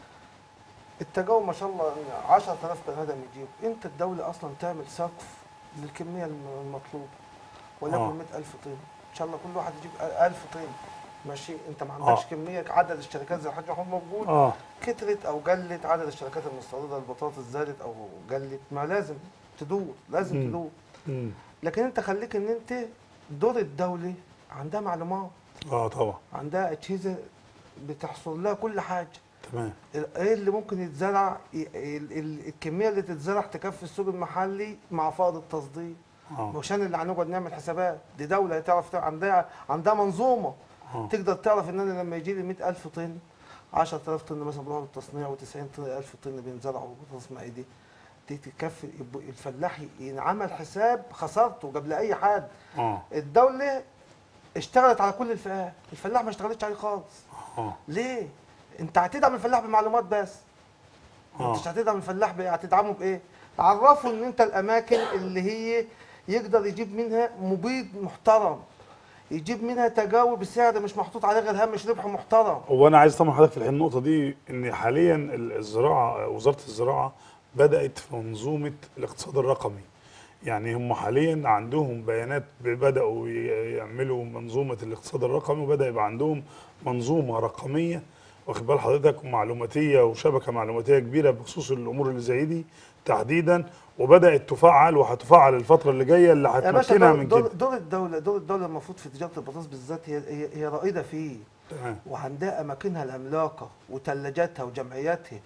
التجاوي ما شاء الله 10000 بني آدم يجيب أنت الدولة أصلا تعمل سقف للكمية الم- المطلوبة آه. ولكن 100000 طن إن شاء الله كل واحد يجيب 1000 طن ماشي أنت ما عندكش آه. كمية عدد الشركات زي الحاج محمود موجود آه كترت او قلت عدد الشركات المستورده البطاطس زادت او قلت ما لازم تدور لازم مم. تدور مم. لكن انت خليك ان انت دور الدوله عندها معلومات آه طبعا عندها اجهزه بتحصل لها كل حاجه تمام ال- ايه اللي ممكن يتزرع ي- ال- ال- الكميه اللي تتزرع تكفي السوق المحلي مع فائض التصدير آه مش انا اللي هنقعد نعمل حسابات دي دوله تعرف تعرف- عندها عندها منظومه آه. تقدر تعرف ان انا لما يجي لي 100000 طن 10000 طن مثلا بروح للتصنيع و90 طن 1000 طن بينزرعوا بطاطس مائدي دي تكفي يبقى الفلاح ينعمل حساب خسارته قبل اي حد آه الدوله اشتغلت على كل الفئات الفلاح ما اشتغلتش عليه خالص آه ليه انت هتدعم الفلاح بمعلومات بس آه. انت مش هتدعم الفلاح بايه هتدعمه بايه عرفه ان انت الاماكن اللي هي يقدر يجيب منها مبيد محترم يجيب منها تجاوي بسعر مش محطوط عليه غير هامش ربح محترم هو انا عايز طبعا حضرتك في النقطه دي ان حاليا ال- الزراعه وزاره الزراعه بدات في منظومه الاقتصاد الرقمي يعني هم حاليا عندهم بيانات ب- بداوا ي- يعملوا منظومه الاقتصاد الرقمي وبدا يبقى عندهم منظومه رقميه واخد بال حضرتك ومعلوماتيه وشبكه معلوماتيه كبيره بخصوص الامور اللي زي دي تحديدا وبدات تفعل وهتفعل الفتره اللي جايه اللي يا باشا هتمكنها دور, من دور, كده دور الدوله دور الدوله المفروض في تجاره البطاطس بالذات هي هي, هي رائده فيه تمام وعندها اماكنها العملاقه وثلاجاتها وجمعياتها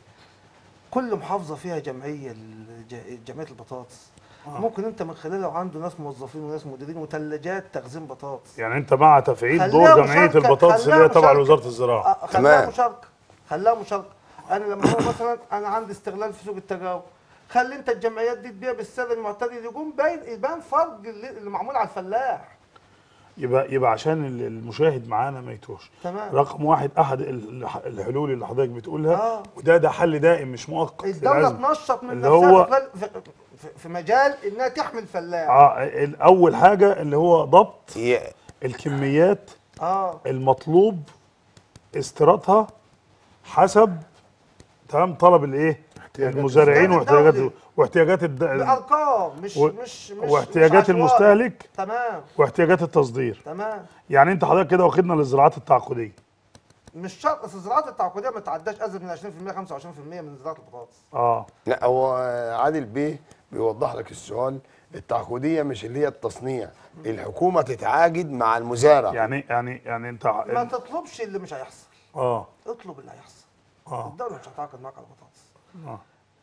كل محافظه فيها جمعيه الج- جمعيه البطاطس آه. ممكن انت من خلالها عنده ناس موظفين وناس مديرين وثلاجات تخزين بطاطس يعني انت مع تفعيل خليها دور جمعيه مشاركة- البطاطس اللي خليها هي تبع مشاركة. لوزاره الزراعه آه، خليها تمام. مشاركه خليها مشاركه انا لما هو مثلا انا عندي استغلال في سوق التجاوب خلي انت الجمعيات دي تبيع بالسعر المعتدل يقوم باين يبان فرق اللي, اللي معمول على الفلاح يبقى يبقى عشان ال- المشاهد معانا ما يتوهش تمام رقم واحد احد ال- الحلول اللي حضرتك بتقولها آه. وده ده حل دائم مش مؤقت الدوله للأزمة. تنشط من اللي نفسها هو- في, خلال- في, في, في مجال انها تحمي الفلاح اه ال- اول حاجه اللي هو ضبط هي الكميات اه المطلوب استيرادها حسب تمام طلب الايه احتياجات المزارعين الدولة. واحتياجات واحتياجات الد... بارقام مش و- مش مش واحتياجات مش عشوائي. المستهلك تمام واحتياجات التصدير تمام يعني انت حضرتك كده واخدنا للزراعات التعاقديه مش شرط اصل الزراعات التعاقديه ما تعداش ازيد من 20% 25% من زراعه البطاطس اه لا هو عادل بيه بيوضح لك السؤال التعاقديه مش اللي هي التصنيع الحكومه تتعاقد مع المزارع يعني يعني يعني انت ما تطلبش اللي مش هيحصل اه اطلب اللي هيحصل اه الدوله مش هتعاقد معاك على البطاطس اه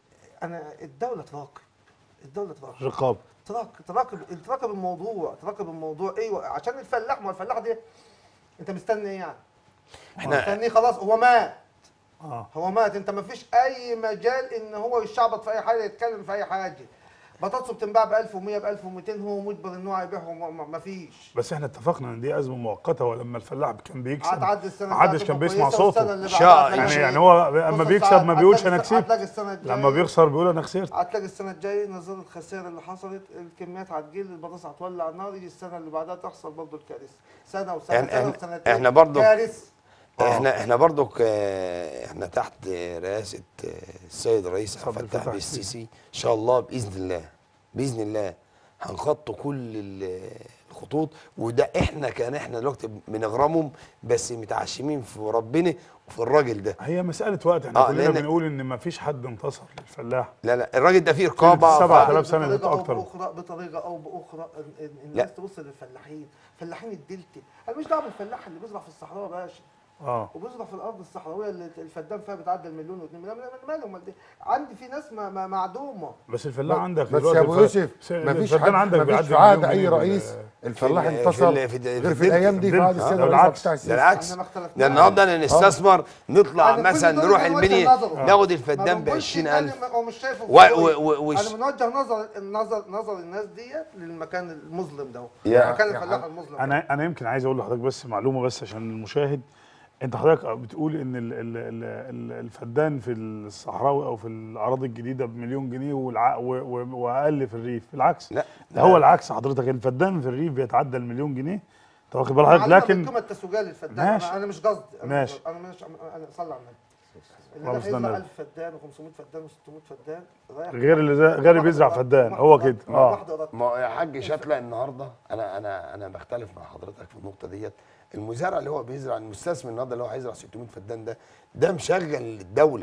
انا الدوله تراقب الدوله تراقب رقابه تراقب تراقب تراقب الموضوع تراقب الموضوع ايوه عشان الفلاح ما هو الفلاح ده انت مستني ايه يعني؟ احنا مستنيه خلاص هو مات اه هو مات انت ما فيش اي مجال ان هو يشعبط في اي حاجه يتكلم في اي حاجه بطاطسه بتنباع ب 1100 ب 1200 هو مجبر ان هو يبيعهم ما فيش بس احنا اتفقنا ان دي ازمه مؤقته ولما الفلاح كان بيكسب هتعدي السنه ما حدش الجاية كان هتبقى بيسمع كويسة والسنة صوته اللي شا- بعدها يعني هتلاقي- يعني هو اما بص بيكسب ما هتلاقي بيقولش السنة- انا كسبت هتلاقي السنه الجايه لما بيخسر بيقول انا خسرت هتلاقي السنه الجايه نظرت الخسائر اللي حصلت الكميات هتقل البطاطس هتولع نار يجي السنه اللي بعدها تحصل برضه الكارثه سنه وسنه يعني سنه إحنا- وسنتين إحنا برضه- كارثه احنا احنا برضك آه، احنا تحت رئاسه آه، السيد الرئيس عبد صدر الفتاح الفتاح السيسي ان شاء الله باذن الله باذن الله هنخط كل ال- الخطوط وده احنا كان احنا دلوقتي بنغرمهم بس متعشمين في ربنا وفي الراجل ده هي مساله وقت احنا آه، كلنا لأن- بنقول ان ما فيش حد انتصر للفلاح لا لا الراجل ده فيه رقابه سبعة ف- آلاف سنة بطريقة أو أكتر. بأخرى بطريقة أو بأخرى ال- ال- لا. الناس تبص للفلاحين فلاحين الدلتا أنا مش دعوة بالفلاح اللي بيزرع في الصحراء يا باشا اه وبيزرع في الأرض الصحراوية اللي الفدان فيها بتعدي المليون واثنين مليون أنا مالهم أمال دي؟ عندي في ناس ما- ما- معدومة بس الفلاح عندك بس دلوقتي يا ابو الف- يوسف س- مفيش الفدان حد عندك مفيش بيعدي في عهد مليون اي جنيه رئيس بال- الفلاح في ال- انتصر في ال- في ال- غير في في الايام دي في عهد الدلتا. السيد ده الرئيس بالعكس. بتاع السيسي بالعكس احنا ما اختلفناش. ده النهارده نستثمر نطلع أنا كل مثلا دول نروح من وجهة المنيا نظره. ناخد ما الفدان ب بقولش 20000 إن أنا- هو مش شايفه و- فوقي. و- و- وش- انا بنوجه نظر النظر نظر الناس ديت للمكان المظلم ده يا- مكان يا الفلاح حاج. المظلم ده. انا انا يمكن عايز اقول لحضرتك بس معلومه بس عشان المشاهد انت حضرتك بتقول ان ال ال ال ال الفدان في الصحراوي او في الاراضي الجديده بمليون جنيه والع و و واقل في الريف بالعكس لا ده هو العكس حضرتك الفدان في الريف بيتعدى المليون جنيه انت واخد بال حضرتك معلومة لكن بالقيمه التسويقيه للفدان ماشي. انا, أنا مش قصدي أنا ماشي. مش- انا مش انا صلى على النبي اللي اللهم ده صل على هيزرع النبي. 1000 فدان و500 فدان و600 فدان رايح غير اللي زي غير اللي بيزرع فدان هو كده اه واحده قرات ما هو يا حاج شتله النهارده انا انا انا بختلف مع حضرتك في النقطه ديت المزارع اللي هو بيزرع المستثمر النهارده اللي هو هيزرع 600 فدان ده ده مشغل الدوله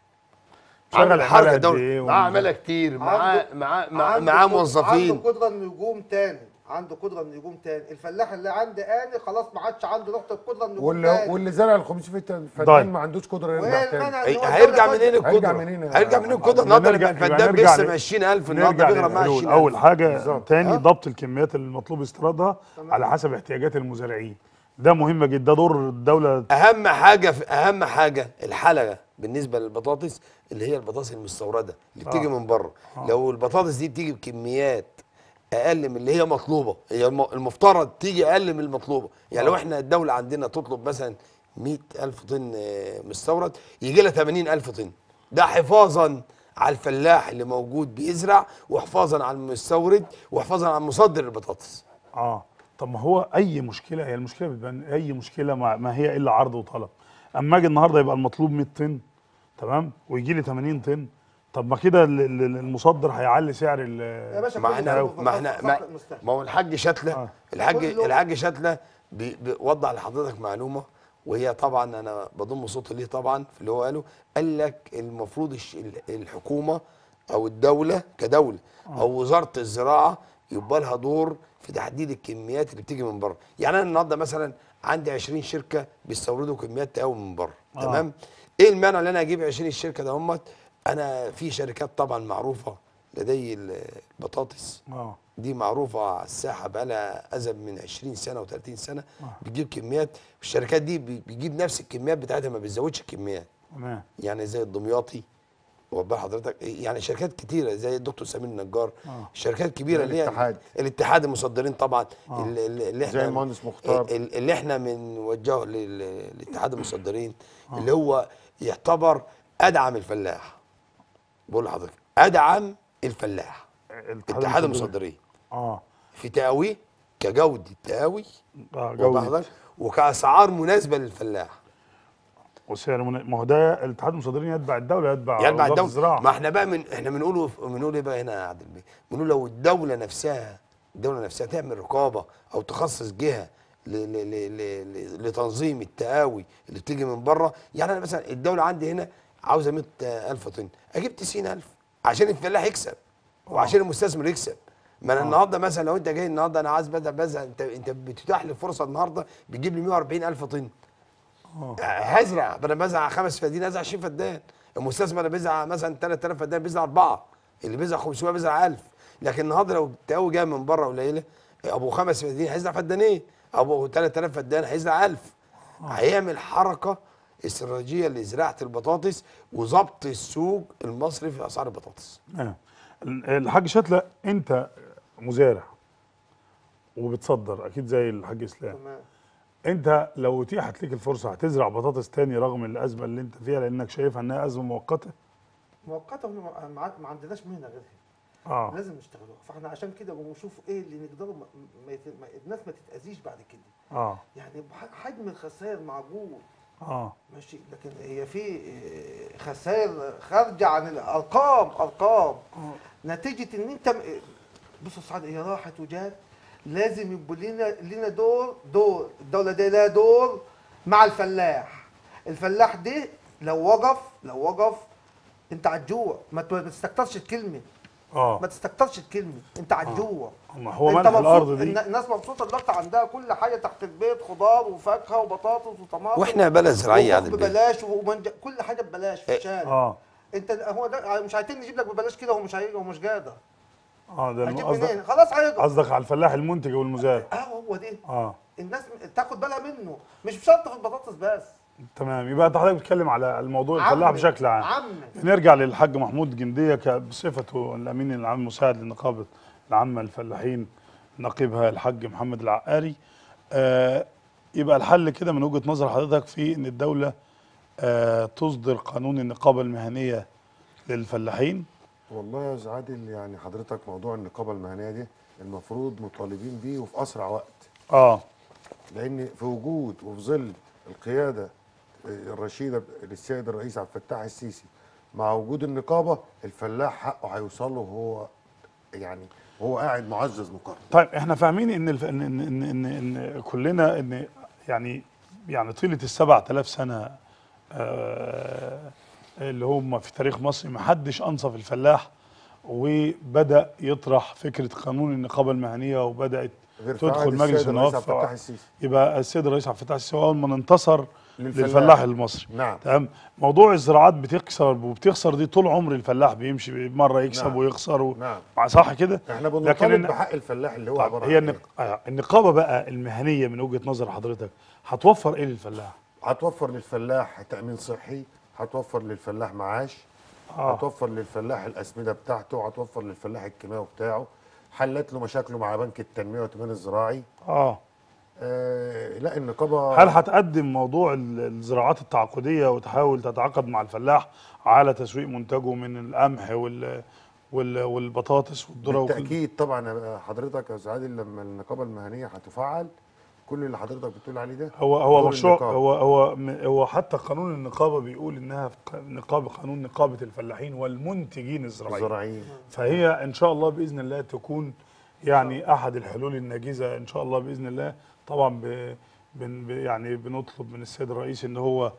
شغل عامل عمالة حركه قد دوله إيه معاه ومز- عماله كتير معاه عنده- معاه معاه عنده معاه قد- موظفين عنده قدره انه يقوم تاني عنده قدره انه يقوم تاني الفلاح اللي عنده اني خلاص ما عادش عنده نقطه قدره انه يقوم واللي تاني واللي زرع ال 500 طيب. فدان ما عندوش قدره يرجع تاني والمنع هي- إن هو هيرجع الدولة منين تقول- القدره؟ هيرجع منين يا هيرجع منين عم؟ القدره النهارده نرجع- لما يبقى الفدان نرجع بيكسب ل- 20000 النهارده نرجع بيغرم معاه للحلول 20000 اول حاجه بالظبط. تاني آه. ضبط الكميات المطلوب استيرادها تمام. على حسب احتياجات المزارعين ده مهم جدا ده دور الدوله اهم حاجه في اهم حاجه الحلقه بالنسبه للبطاطس اللي هي البطاطس المستورده اللي بتيجي آه. من بره لو البطاطس دي بتيجي بكميات اقل من اللي هي مطلوبه هي الم- المفترض تيجي اقل من المطلوبه يعني لو احنا الدوله عندنا تطلب مثلا 100000 طن آه، مستورد يجي لها 80000 طن ده حفاظا على الفلاح اللي موجود بيزرع وحفاظا على المستورد وحفاظا على مصدر البطاطس اه طب ما هو اي مشكله هي المشكله بتبان اي مشكله ما, ما هي الا عرض وطلب اما اجي النهارده يبقى المطلوب 100 طن تمام ويجي لي 80 طن طب ما كده ال- ال- المصدر هيعلي سعر يا ال باشا ما كل احنا ده في ما احنا خط- ما, خط المستهلك. ما هو الحاج شتله آه. الحاج كله- الحاج شتله بي- بيوضح لحضرتك معلومه وهي طبعا انا بضم صوتي ليه طبعا في اللي هو قاله قال لك المفروض الش- ال- الحكومه او الدوله كدوله او وزاره الزراعه يبقى لها دور في تحديد الكميات اللي بتيجي من بره يعني انا النهارده مثلا عندي 20 شركه بيستوردوا كميات تقاوي من بره آه. تمام ايه المانع ان انا اجيب 20 الشركه ده همت انا في شركات طبعا معروفه لدي البطاطس اه دي معروفة على الساحة بقالها أزيد من 20 سنة و30 سنة بتجيب كميات الشركات دي بي- بيجيب نفس الكميات بتاعتها ما بتزودش الكميات تمام يعني زي الدمياطي وبقى حضرتك يعني شركات كتيرة زي الدكتور سمير النجار آه. شركات كبيرة اللي هي الاتحاد. الاتحاد المصدرين طبعا آه. اللي, اللي احنا زي المهندس مختار. ال- اللي احنا بنوجهه لل- لاتحاد المصدرين اللي هو يعتبر أدعم الفلاح بقول لحضرتك أدعم الفلاح اتحاد المصدرين اه في تقاوي كجودة تقاوي اه واخد جوده بالك؟ وكأسعار مناسبة للفلاح وسعر من... ما هو ده الاتحاد المصدرين يتبع الدوله يتبع يعني بعد وزاره الدولة الزراعه ما احنا بقى من احنا بنقوله بنقول ايه بقى هنا يا عادل بيه؟ بنقول لو الدولة نفسها الدولة نفسها تعمل رقابة او تخصص جهة ل ل ل ل ل لتنظيم التقاوي اللي بتيجي من بره يعني انا مثلا الدوله عندي هنا عاوزه 100000 طن اجيب 90000 عشان الفلاح يكسب وعشان المستثمر يكسب ما انا النهارده مثلا لو انت جاي النهارده انا عايز بزرع بزرع انت انت بتتاح لي فرصه النهارده بتجيب لي 140000 طن هزرع بدل ما ازرع خمس فدان ازرع 20 فدان المستثمر اللي بيزرع مثلا 3000 فدان بيزرع اربعه اللي بيزرع 500 بيزرع 1000 لكن النهارده لو التقاوي جاي من بره قليله ابو خمس فدان هيزرع فدانين ابو 3000 فدان هيزرع 1000 هيعمل حركه استراتيجيه لزراعه البطاطس وضبط السوق المصري في اسعار البطاطس آه. ال- الحاج شتلة انت مزارع وبتصدر اكيد زي الحاج اسلام تمام انت لو اتيحت لك الفرصه هتزرع بطاطس تاني رغم الازمه اللي انت فيها لانك شايفها انها ازمه مؤقته مؤقتا هم ما ما عندناش مهنه غيرها اه لازم نشتغلوها فاحنا عشان كده بنشوف ايه اللي نقدره ما ما يت- ما- الناس ما تتاذيش بعد كده اه يعني بح- حجم الخسائر معقول اه ماشي لكن هي في إيه، خسائر خارجه عن الارقام ارقام نتيجه ان انت م- بص يا سعاد هي راحت وجات لازم يبقى لنا لنا دور دور الدوله دي لها دور مع الفلاح الفلاح ده لو وقف لو وقف انت على الجوع ما ت- ما تستكترش الكلمه ما اه تستكترش الكلمه انت على الجوع ما هو انت ملح مبسوط- الارض دي الن- الناس مبسوطه دلوقتي عندها كل حاجه تحت البيت خضار وفاكهه وبطاطس وطماطم واحنا بلد زراعيه عن وخوخ البيت ببلاش ومنج... كل حاجه ببلاش في إيه. الشارع اه انت هو ده مش عايزين نجيب لك ببلاش كده هو مش هيجي هو مش قادر اه ده الم- هجيب قصدك منين خلاص هيجي قصدك على الفلاح المنتج والمزارع اه هو ده اه الناس تاخد بالها منه مش شرط في البطاطس بس تمام يبقى انت حضرتك بتتكلم على الموضوع الفلاح عم- بشكل عام عم نرجع للحاج محمود جنديه ك- بصفته الامين العام المساعد للنقابه العامه للفلاحين نقيبها الحاج محمد العقاري آه يبقى الحل كده من وجهه نظر حضرتك في ان الدوله آه تصدر قانون النقابه المهنيه للفلاحين والله يا استاذ عادل يعني حضرتك موضوع النقابه المهنيه دي المفروض مطالبين بيه وفي اسرع وقت اه لان في وجود وفي ظل القياده الرشيده للسيد الرئيس عبد الفتاح السيسي مع وجود النقابه الفلاح حقه هيوصل له وهو يعني هو قاعد معزز مكرم طيب احنا فاهمين ان الف... ان ان ان, إن, إن كلنا ان يعني يعني طيله ال 7000 سنه آه اللي هم في تاريخ مصر ما حدش انصف الفلاح وبدا يطرح فكره قانون النقابه المهنيه وبدات غير في عهد تدخل مجلس السيد الرئيس عبد النواب الفتاح السيسي يبقى السيد الرئيس عبد الفتاح السيسي هو اول ما انتصر للفلاح. للفلاح المصري نعم تمام موضوع الزراعات بتكسر وبتخسر دي طول عمر الفلاح بيمشي مره يكسب نعم. ويخسر و... نعم صح كده احنا لكن بنطالب إن- بحق الفلاح اللي هو طيب عباره هي عن النق... إيه؟ آه، النقابه بقى المهنيه من وجهه نظر حضرتك هتوفر ايه للفلاح؟ هتوفر للفلاح تامين صحي هتوفر للفلاح معاش اه هتوفر للفلاح الاسمده بتاعته هتوفر للفلاح الكيماوي بتاعه حلت له مشاكله مع بنك التنميه والتموين الزراعي اه آه لا النقابه هل هتقدم موضوع ال- الزراعات التعاقديه وتحاول تتعاقد مع الفلاح على تسويق منتجه من القمح وال وال والبطاطس والذره وكل بالتاكيد طبعا يا حضرتك يا استاذ عادل لما النقابه المهنيه هتفعل كل اللي حضرتك بتقول عليه ده هو هو دور مشروع النقابة. هو هو م- هو حتى قانون النقابه بيقول انها في ق- نقابه قانون نقابه الفلاحين والمنتجين الزراعيين الزراعيين فهي ان شاء الله باذن الله تكون يعني احد الحلول الناجزه ان شاء الله باذن الله طبعا ب بن ب- يعني بنطلب من السيد الرئيس ان هو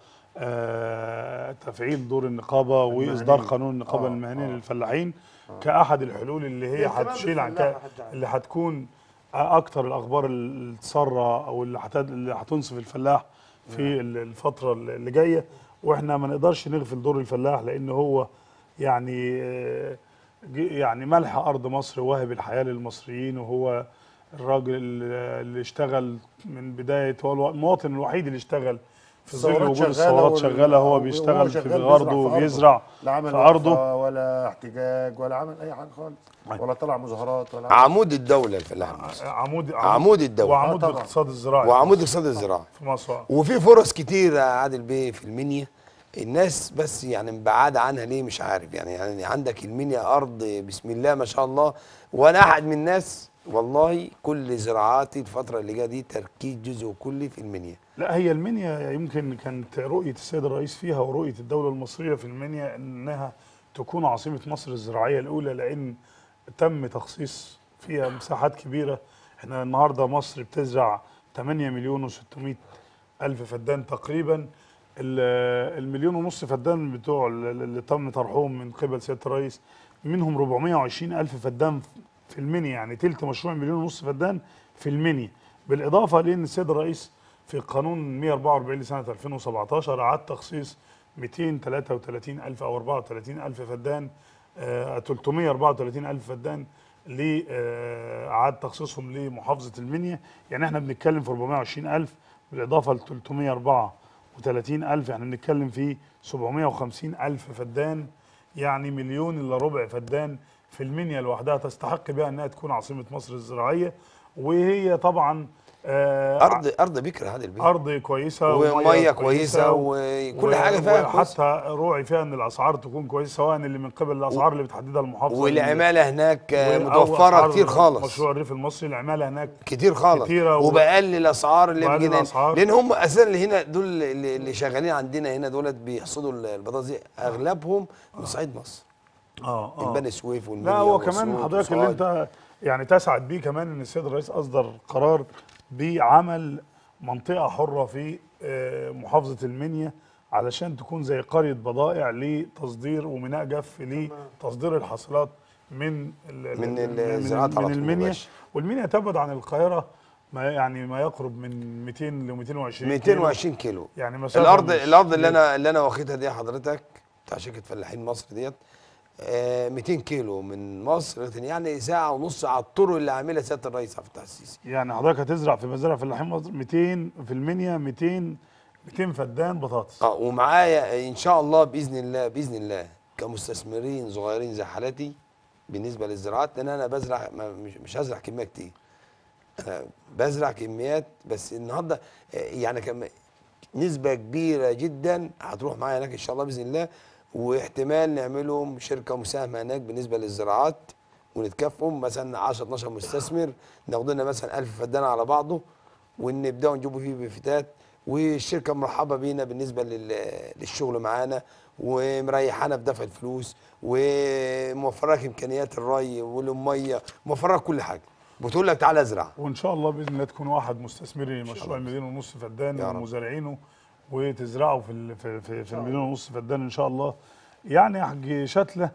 آه تفعيل دور النقابه واصدار المهنية. قانون النقابه آه، المهنيه آه. للفلاحين كاحد الحلول اللي هي الاهتمام هتشيل عن بالفلاح كا- يا حاج علي. اللي هتكون اكتر الاخبار الساره او اللي هتد- اللي هتنصف الفلاح في ال- الفتره اللي جايه واحنا ما نقدرش نغفل دور الفلاح لان هو يعني آه، ج- يعني ملح ارض مصر واهب الحياه للمصريين وهو الراجل اللي اللي اشتغل من بدايه هو الو- المواطن الوحيد اللي اشتغل في ظل الثورات وجود شغالة الثورات وال- شغاله هو وهو بيشتغل في شغال ارضه بيزرع في أرضه. وبيزرع لا عمل في ارضه وقفة ولا احتجاج ولا عمل اي حاجه خالص أيوة. ولا طلع مظاهرات ولا عمل عمود الدوله الفلاح المصري عمود عمود الدولة. وعمود آه طبعاً. الاقتصاد الزراعي وعمود اقتصاد الزراعه في مصر وفي فرص كتير يا عادل بيه في المنيا الناس بس يعني مبعدة عنها ليه مش عارف يعني, يعني عندك المنيا أرض بسم الله ما شاء الله وأنا أحد من الناس والله كل زراعاتي الفترة اللي جاية دي تركيز جزء كلي في المنيا لا هي المنيا يمكن كانت رؤية السيد الرئيس فيها ورؤية الدولة المصرية في المنيا انها تكون عاصمة مصر الزراعية الاولى لان تم تخصيص فيها مساحات كبيرة احنا النهاردة مصر بتزرع 8 مليون و600 الف فدان تقريبا ال- المليون ونص فدان بتوع ال- اللي تم طرحهم من قبل سياده الرئيس منهم 420 الف فدان في المنيا يعني تلت مشروع مليون ونص فدان في المنيا بالاضافه لان السيد الرئيس في قانون 144 لسنه 2017 اعاد تخصيص 233 الف او 34 الف فدان آه، 334 الف فدان لاعاد تخصيصهم لمحافظه المنيا يعني احنا بنتكلم في 420 الف بالاضافه ل 334 الف احنا بنتكلم في 750 الف فدان يعني مليون الا ربع فدان في المنيا لوحدها تستحق بها انها تكون عاصمه مصر الزراعيه وهي طبعا آه، ارض ارض بكر هذا البيت ارض كويسه وميه كويسه وكل حاجه فيها كويسة. وحتى روعي فيها ان الاسعار تكون كويسه سواء اللي من قبل الاسعار اللي بتحددها المحافظه والعماله هناك آه، أو متوفره أسعار كتير خالص مشروع الريف المصري العماله هناك كتير خالص كتيرة و- وبقل الاسعار اللي وبقل بيجينا الأسعار. لان هم اساسا اللي هنا دول اللي, اللي شغالين عندنا هنا دولت بيحصدوا البطاطس دي اغلبهم من صعيد مصر اه من بني سويف والمنيا لا هو كمان وأسيوط حضرتك اللي وسوهاج. انت يعني تسعد بيه كمان ان السيد الرئيس اصدر قرار بعمل منطقه حره في آه، محافظه المنيا علشان تكون زي قريه بضائع لتصدير وميناء جف لتصدير الحاصلات من ال- من ال- الزراعات على من طول المنيا مباشر. والمنيا تبعد عن القاهره ما يعني ما يقرب من 200 ل 220 220 كيلو يعني مسافه الارض مش- الارض اللي انا اللي انا واخدها دي حضرتك بتاع شركه فلاحين مصر ديت آه 200 كيلو من مصر يعني ساعه ونص على الطرق اللي عاملها سياده الرئيس عبد الفتاح السيسي يعني حضرتك هتزرع في مزارع فلاحين مصر 200 في المنيا 200 200 فدان بطاطس اه ومعايا ان شاء الله باذن الله باذن الله كمستثمرين صغيرين زي حالتي بالنسبه للزراعات لان انا بزرع ما- مش, مش هزرع كميه كتير انا بزرع كميات بس النهارده آه، يعني كم نسبه كبيره جدا هتروح معايا هناك ان شاء الله باذن الله واحتمال نعملهم شركه مساهمه هناك بالنسبه للزراعات ونتكافئهم مثلا 10 12 مستثمر ناخد لنا مثلا 1000 فدان على بعضه ونبداوا نجيبوا فيه بفتات والشركه مرحبه بينا بالنسبه لل- للشغل معانا ومريحانا في دفع الفلوس وموفرك امكانيات الري والميه موفرك كل حاجه بتقول لك تعالى ازرع وان شاء الله باذن الله تكون واحد مستثمري مشروع المليون ونص فدان يا رب. ومزارعينه وتزرعوا في ال- في في, في المليون ونص فدان ان شاء الله يعني يا حاج شتله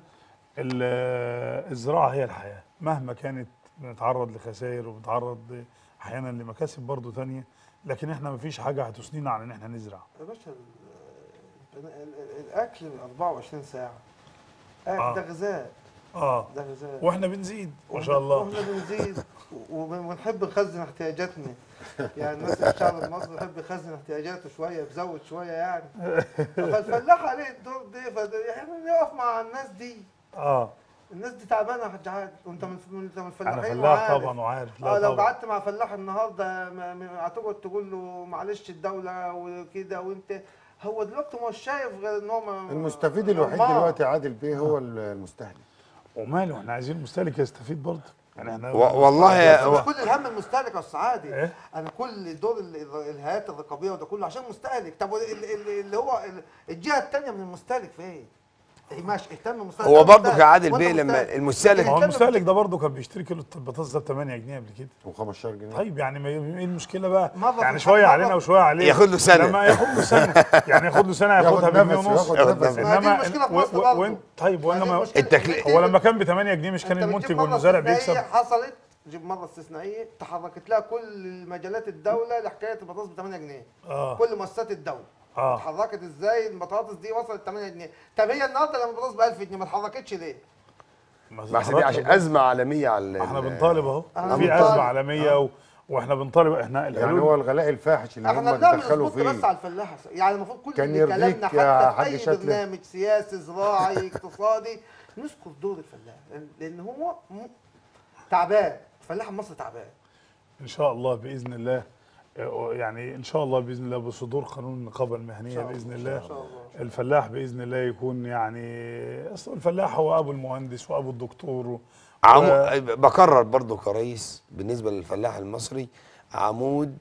ال- الزراعه هي الحياه مهما كانت بنتعرض لخسائر وبنتعرض احيانا لمكاسب برضو تانية لكن احنا مفيش حاجه هتثنينا عن ان احنا نزرع يا باشا ال- ال- ال- الاكل 24 ساعه آه. آه. ده غذاء اه ده غذاء واحنا بنزيد ما شاء الله واحنا بنزيد و- ونحب نخزن احتياجاتنا يعني مثلا الشعب المصري يحب يخزن احتياجاته شويه بيزود شويه يعني فالفلاح عليه الدور ده فده- احنا نقف مع الناس دي اه الناس دي تعبانه يا حاج عادل وانت من انت من انا الفلاحين فلاح وعارف. طبعا وعارف اه لا لو طبعا قعدت مع فلاح النهارده ما- ما- هتقعد تقول له معلش الدوله وكده وانت هو دلوقتي مش شايف غير ان هو ما- المستفيد الوحيد ما- دلوقتي عادل بيه هو المستهلك وماله احنا عايزين المستهلك يستفيد برضه يعني احنا و- والله يا- مش كل الهم المستهلك يا استاذ عادل إيه؟ انا كل دور ال- ال- الهيئات الرقابيه وده كله عشان مستهلك طب وال- ال- ال- اللي هو ال- الجهه الثانيه من المستهلك فين؟ إيه ماشي اهتم المستهلك هو أنا برضه مستهلك، كعادل وأنت بيه لما مستهلك. المستهلك ما هو اهتم المستهلك ده برضه كان بيشتري كيلو البطاطس ده ب 8 جنيه قبل كده و15 جنيه طيب يعني ما ايه المشكله بقى مرة في يعني الح- شويه مرة- علينا وشويه عليه ياخد له سنة. لما ياخد له سنه يعني ياخد له سنه ياخد ياخدها بجنيه نفس ونص وياخد نفس. ما دي المشكلة في و- مصر و- برضه. وانت طيب ما دي وانما المشكلة. التكليف- إنك هو لما كان ب 8 جنيه مش كان أنت المنتج بتجيب مرة والمزارع استثنائية بيكسب حصلت جيب مره استثنائيه تحركت لها كل مجالات الدوله لحكايه البطاطس ب 8 جنيه اه كل مؤسسات الدوله اه اتحركت ازاي البطاطس دي وصلت 8 جنيه طب هي النهارده لما البطاطس ب 1000 جنيه ما اتحركتش ليه؟ بس دي عشان ازمه عالميه على احنا ال- بنطالب اهو احنا في بنطالب. ازمه عالميه و... واحنا بنطالب احنا يعني الحلول هو الغلاء الفاحش اللي احنا هم بنعمل دخلوا سبوت بس فيه على الفلاح يعني المفروض كل كان اللي يرضيك كلامنا يا حتى حاج في اي شتلة. برنامج سياسي زراعي اقتصادي نذكر دور الفلاح لأن- لان هو م- تعبان الفلاح المصري تعبان ان شاء الله باذن الله آه، يعني ان شاء الله باذن الله بصدور قانون النقابه المهنيه باذن الله الفلاح باذن الله يكون يعني اصل الفلاح هو ابو المهندس وابو الدكتور و... عمو... و- بكرر برضو كرئيس بالنسبه للفلاح المصري عمود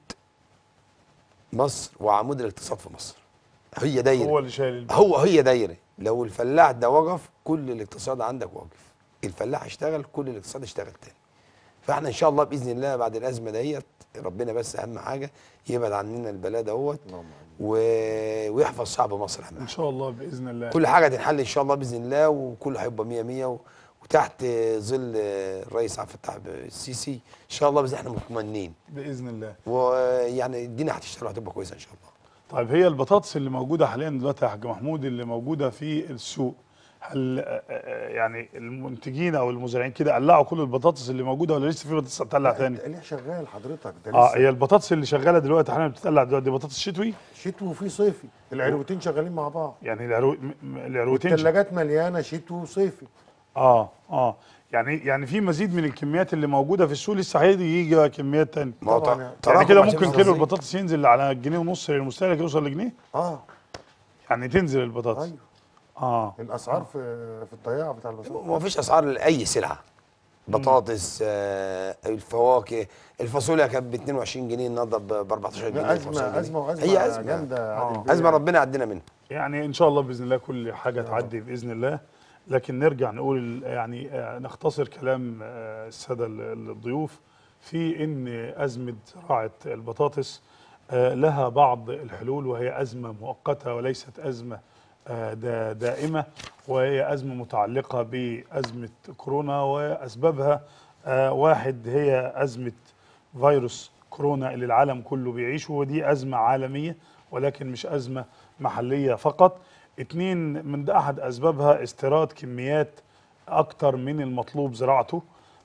مصر وعمود الاقتصاد في مصر هي دايره هو اللي شايل البلد. هو هي دايره لو الفلاح ده وقف كل الاقتصاد عندك واقف الفلاح اشتغل كل الاقتصاد اشتغل تاني فاحنا ان شاء الله باذن الله بعد الازمه ديت ربنا بس اهم حاجه يبعد عننا البلاء دوت اللهم آمين. و... ويحفظ شعب مصر اهم ان حاجه شاء الله باذن الله كل حاجه تنحل ان شاء الله باذن الله وكله هيبقى 100 100 و... وتحت ظل الرئيس عبد الفتاح السيسي ان شاء الله باذن احنا مطمئنين باذن الله ويعني الدنيا هتشتغل وهتبقى كويسه ان شاء الله طيب هي البطاطس اللي موجوده حاليا دلوقتي يا حاج محمود اللي موجوده في السوق هل آه، آه، يعني المنتجين او المزارعين كده قلعوا كل البطاطس اللي موجوده ولا لسه في بطاطس هتطلع تاني؟ ليه شغال حضرتك ده اه لسه هي البطاطس اللي شغاله دلوقتي حاليا بتطلع دلوقتي دي بطاطس شتوي شتوي وفي صيفي العروتين شغالين مع بعض يعني العرو... م- م- العروتين ش- الثلاجات مليانه شتوي وصيفي اه اه يعني يعني في مزيد من الكميات اللي موجوده في السوق لسه هيجي يجي كميات تانية ما هو طبعاً ت- يعني. تراكم يعني كده عشان ممكن في كيلو الصيف. البطاطس ينزل على جنيه ونص للمستهلك يوصل لجنيه اه يعني تنزل البطاطس ايوه اه الاسعار في في الضياع بتاع البصل ما فيش اسعار لاي سلعه بطاطس آه الفواكه الفاصوليا كانت ب 22 جنيه النهارده ب 14 جنيه لا 15 ازمه جنيه. ازمه وازمه هي ازمه جامده آه. عادل بيه. ازمه ربنا يعدينا منها يعني ان شاء الله باذن الله كل حاجه تعدي باذن الله لكن نرجع نقول يعني آه، نختصر كلام آه، الساده ال- الضيوف في ان ازمه زراعه البطاطس آه، لها بعض الحلول وهي ازمه مؤقته وليست ازمه آه، دا- دائمه وهي ازمه متعلقه بازمه كورونا واسبابها آه، واحد هي ازمه فيروس كورونا اللي العالم كله بيعيشه ودي أزمة عالمية ولكن مش أزمة محلية فقط اتنين من ده أحد أسبابها استيراد كميات أكتر من المطلوب زراعته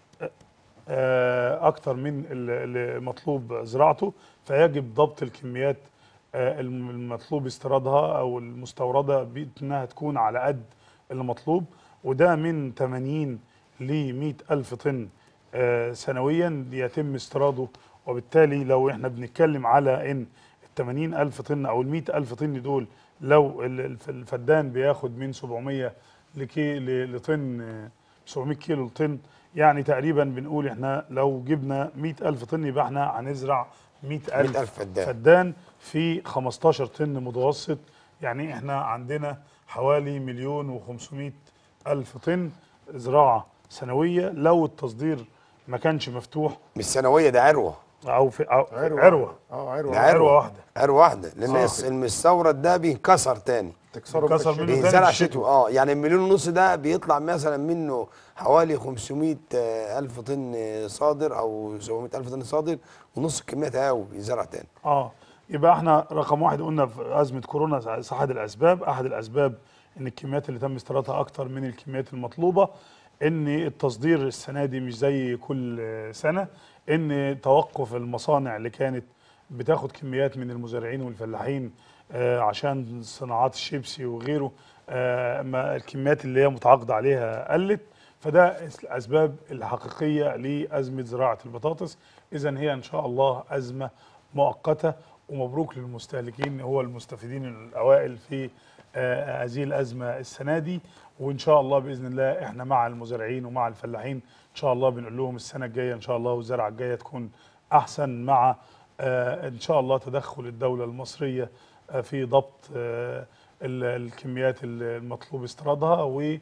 آه، أكتر من ال- المطلوب زراعته فيجب ضبط الكميات آه، الم- المطلوب استيرادها أو المستوردة بأنها تكون على قد المطلوب وده من 80 ل 100 ألف طن آه، سنويا يتم استيراده وبالتالي لو احنا بنتكلم على ان ال 80 ألف طن أو ال 100 ألف طن دول لو ال- الف- الفدان بياخد من 700 لكي ل- لطن آه، 700 كيلو لطن يعني تقريبا بنقول احنا لو جبنا 100 ألف طن يبقى احنا هنزرع 100 ألف 100,000 فدان. فدان في 15 طن متوسط يعني احنا عندنا حوالي مليون و500 ألف طن زراعة سنوية لو التصدير ما كانش مفتوح مش سنويه ده عروه أو في أو عروه عروة اه عروه ده عروة واحدة عروه واحده لان آه. الس- المستورد ده بينكسر تاني تكسروا كسر بالشتوي. منه تاني بينزرع الشتوي. شتوي اه يعني المليون ونص ده بيطلع مثلا منه حوالي 500 آه، الف طن صادر او 700 الف طن صادر ونص الكميه تهاوي بينزرع تاني اه يبقى احنا رقم واحد قلنا في ازمه كورونا احد الاسباب احد الاسباب ان الكميات اللي تم استيرادها اكتر من الكميات المطلوبه ان التصدير السنه دي مش زي كل سنه ان توقف المصانع اللي كانت بتاخد كميات من المزارعين والفلاحين آه، عشان صناعات الشيبسي وغيره آه، ما الكميات اللي هي متعاقده عليها قلت فده الاسباب الحقيقيه لازمه زراعه البطاطس اذا هي ان شاء الله ازمه مؤقته ومبروك للمستهلكين هو المستفيدين الاوائل في آه، هذه الازمه السنه دي وان شاء الله باذن الله احنا مع المزارعين ومع الفلاحين ان شاء الله بنقول لهم السنه الجايه ان شاء الله والزرعه الجايه تكون احسن مع آه، ان شاء الله تدخل الدوله المصريه آه، في ضبط آه، ال- الكميات المطلوب استيرادها و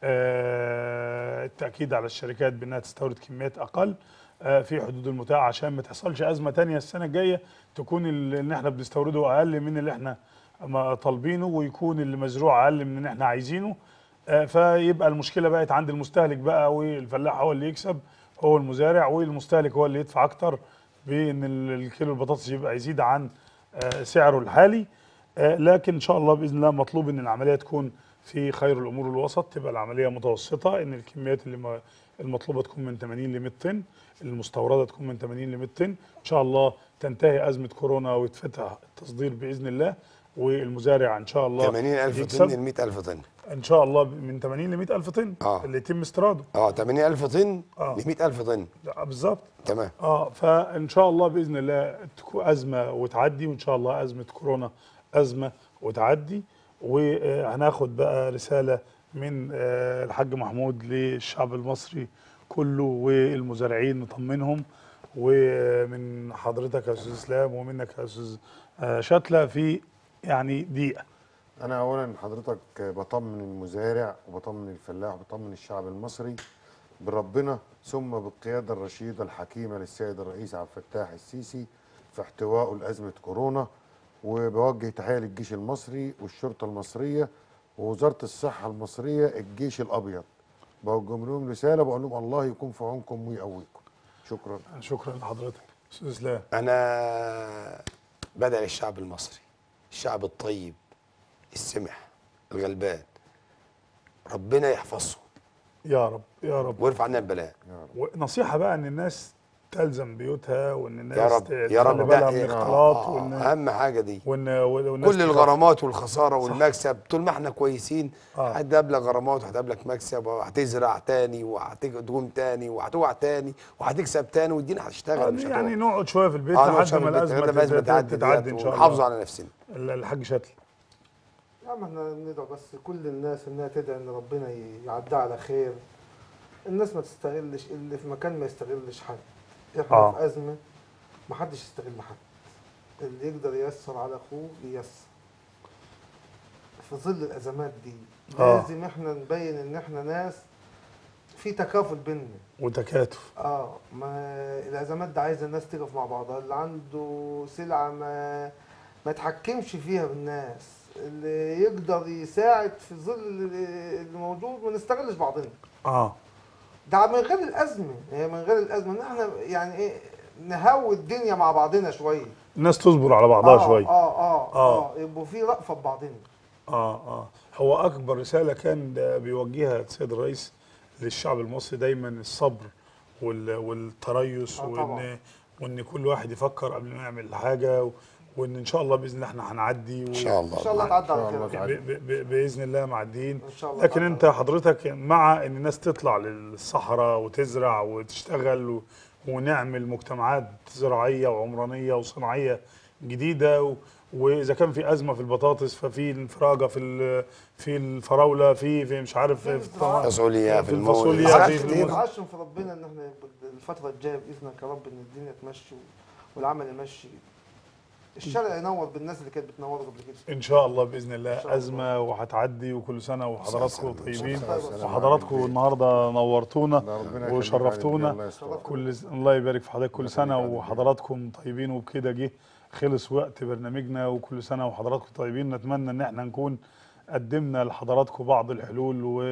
آه، التاكيد على الشركات بانها تستورد كميات اقل آه، في حدود المتاح عشان ما تحصلش ازمه تانية السنه الجايه تكون ال- اللي احنا بنستورده اقل من اللي احنا ما طالبينه ويكون اللي مزروع اقل من اللي احنا عايزينه آه، فيبقى المشكله بقت عند المستهلك بقى والفلاح هو اللي يكسب هو المزارع والمستهلك هو اللي يدفع اكتر بان ال- الكيلو البطاطس يبقى يزيد عن آه، سعره الحالي آه، لكن ان شاء الله باذن الله مطلوب ان العمليه تكون في خير الامور الوسط تبقى العمليه متوسطه ان الكميات اللي ما- المطلوبه تكون من 80 ل 100 طن المستورده تكون من 80 ل 100 طن ان شاء الله تنتهي ازمه كورونا ويتفتح التصدير باذن الله والمزارع ان شاء الله 80 الف يكسب. طن ل 100 الف طن ان شاء الله من 80 ل 100 الف طن آه. اللي يتم استيراده اه 80 الف طن آه. ل 100 الف طن لا، بالظبط تمام اه فان شاء الله باذن الله تكون ازمه وتعدي وان شاء الله ازمه كورونا ازمه وتعدي وهناخد بقى رساله من آه، الحاج محمود للشعب المصري كله والمزارعين نطمنهم ومن حضرتك يا استاذ اسلام ومنك يا استاذ آه، شتله في يعني دقيقه انا اولا حضرتك بطمن المزارع وبطمن الفلاح وبطمن الشعب المصري بربنا ثم بالقيادة الرشيدة الحكيمة للسيد الرئيس عبد الفتاح السيسي في احتوائه لأزمة كورونا وبوجه تحية للجيش المصري والشرطة المصرية ووزارة الصحة المصرية الجيش الأبيض بوجه لهم رسالة بقول لهم الله يكون في عونكم ويقويكم شكرا شكرا لحضرتك استاذ اسلام انا بدعي للشعب المصري الشعب الطيب السمح الغلبان ربنا يحفظه يا رب يا رب ويرفع عنا البلاء ونصيحه بقى ان الناس تلزم بيوتها وان الناس يا رب ت- يا تخلي رب بالها ده من إيه؟ الاختلاط آه، وان اهم حاجه دي وان والناس كل تخاف. الغرامات والخساره والمكسب طول ما احنا كويسين آه. هتقابلك غرامات وهتقابلك مكسب وهتزرع تاني وهتقوم تاني وهتقع تاني وهتكسب تاني والدنيا هتشتغل مش يعني هتقع. نقعد شويه في البيت آه، نقعد لحد شوية ما في البيت الازمه لغاية ما الأزمة تت- تعدي تتعدي ديت ان شاء ونحافظ الله على نفسنا ال- الحاج شتلي يا عم احنا ندعو بس كل الناس انها تدعي ان ربنا يعدي على خير الناس ما تستغلش اللي في مكان ما يستغلش حد احنا آه. في ازمه ما حدش يستغل حد اللي يقدر ييسر على اخوه ييسر في ظل الازمات دي آه. لازم احنا نبين ان احنا ناس في تكافل بيننا وتكاتف اه ما الازمات دي عايزه الناس تقف مع بعضها اللي عنده سلعه ما ما يتحكمش فيها بالناس اللي يقدر يساعد في ظل الموجود ما نستغلش بعضنا اه ده من غير الازمه هي من غير الازمه ان احنا يعني ايه نهوي الدنيا مع بعضنا شويه الناس تصبر على بعضها آه شويه اه اه آه. اه يبقوا في رأفه ببعضنا اه اه هو اكبر رساله كان ده بيوجهها السيد الرئيس للشعب المصري دايما الصبر وال والتريث آه وان طبعاً. وان كل واحد يفكر قبل ما يعمل حاجه و- وان ان شاء الله باذن الله احنا هنعدي ان شاء الله ان شاء الله تعدي شاء على الله خير تعدي. ب- ب- ب- باذن الله معديين ان شاء الله لكن تعدي انت على حضرتك مع ان الناس تطلع للصحراء وتزرع وتشتغل و- ونعمل مجتمعات زراعيه وعمرانيه وصناعيه جديده و- واذا كان في ازمه في البطاطس ففي انفراجه في ال- في الفراوله في في مش عارف في الطماطم فاصوليا في في المول الفاصوليا، حاجات في كتير نتعشم في ربنا ان احنا الفتره الجايه باذنك يا رب ان الدنيا تمشي والعمل يمشي الشارع ينور بالناس اللي كانت بتنور قبل كده ان شاء الله باذن إن الله شاء الله. ازمه وهتعدي وكل سنه وحضراتكم سنة. طيبين سنة. سنة. وحضراتكم النهارده نورتونا ده ربنا يخليك وشرفتونا. عليك. الله يسترك. كل س- الله يبارك في حضرتك كل الله سنه يخليك عليك. وحضراتكم طيبين وبكده جه خلص وقت برنامجنا وكل سنه وحضراتكم طيبين نتمنى ان احنا نكون قدمنا لحضراتكم بعض الحلول و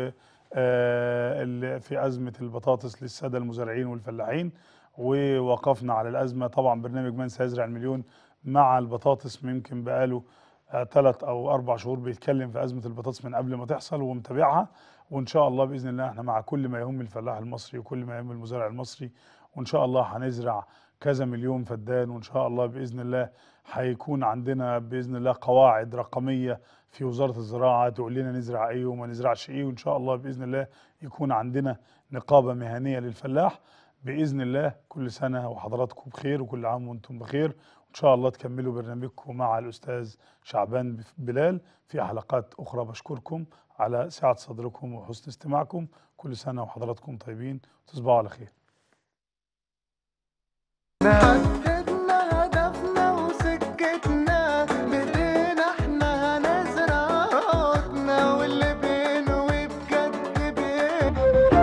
آه، اللي في ازمه البطاطس للساده المزارعين والفلاحين ووقفنا على الازمه طبعا برنامج من سيزرع المليون مع البطاطس يمكن بقاله ثلاث او اربع شهور بيتكلم في ازمه البطاطس من قبل ما تحصل ومتابعها وان شاء الله باذن الله احنا مع كل ما يهم الفلاح المصري وكل ما يهم المزارع المصري وان شاء الله هنزرع كذا مليون فدان وان شاء الله باذن الله هيكون عندنا باذن الله قواعد رقميه في وزاره الزراعه تقول لنا نزرع ايه وما نزرعش ايه وان شاء الله باذن الله يكون عندنا نقابه مهنيه للفلاح باذن الله كل سنه وحضراتكم بخير وكل عام وانتم بخير وان شاء الله تكملوا برنامجكم مع الاستاذ شعبان بلال في حلقات اخرى بشكركم على سعه صدركم وحسن استماعكم كل سنه وحضراتكم طيبين تصبحوا على خير حددنا هدفنا وسكتنا بايدينا احنا هنزرع ارضنا واللي بينه وبجد بين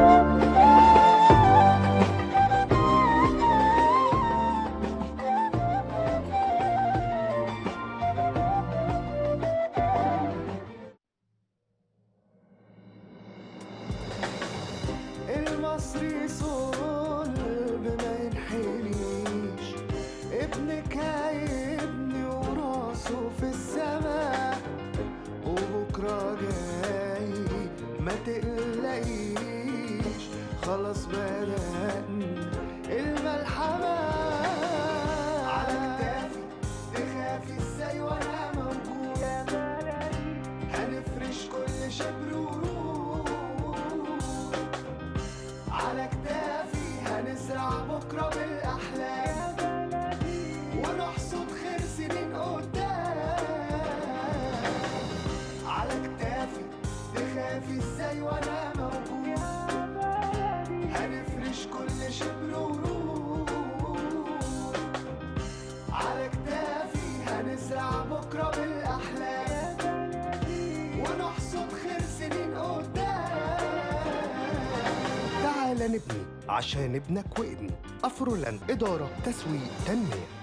المصري صلب ما ينحنيش ابنك هيبني وراسه في السماء وبكرة جاي ما تقلقيش خلاص بدأنا الملحمة على كتافي تخافي ازاي وانا موجود هنفرش كل شبر ورود على كتافي هنزرع بكرة بالأحلام ونحصد خير سنين قدام على كتافي تخافي ازاي وانا موجود هنفرش كل شبر ورود على كتافي هنزرع بكرة بالأحلام ونحصد خير سنين قدام تعالى تعال نبني عشان ابنك وابني أفرولان إدارة تسويق تنمية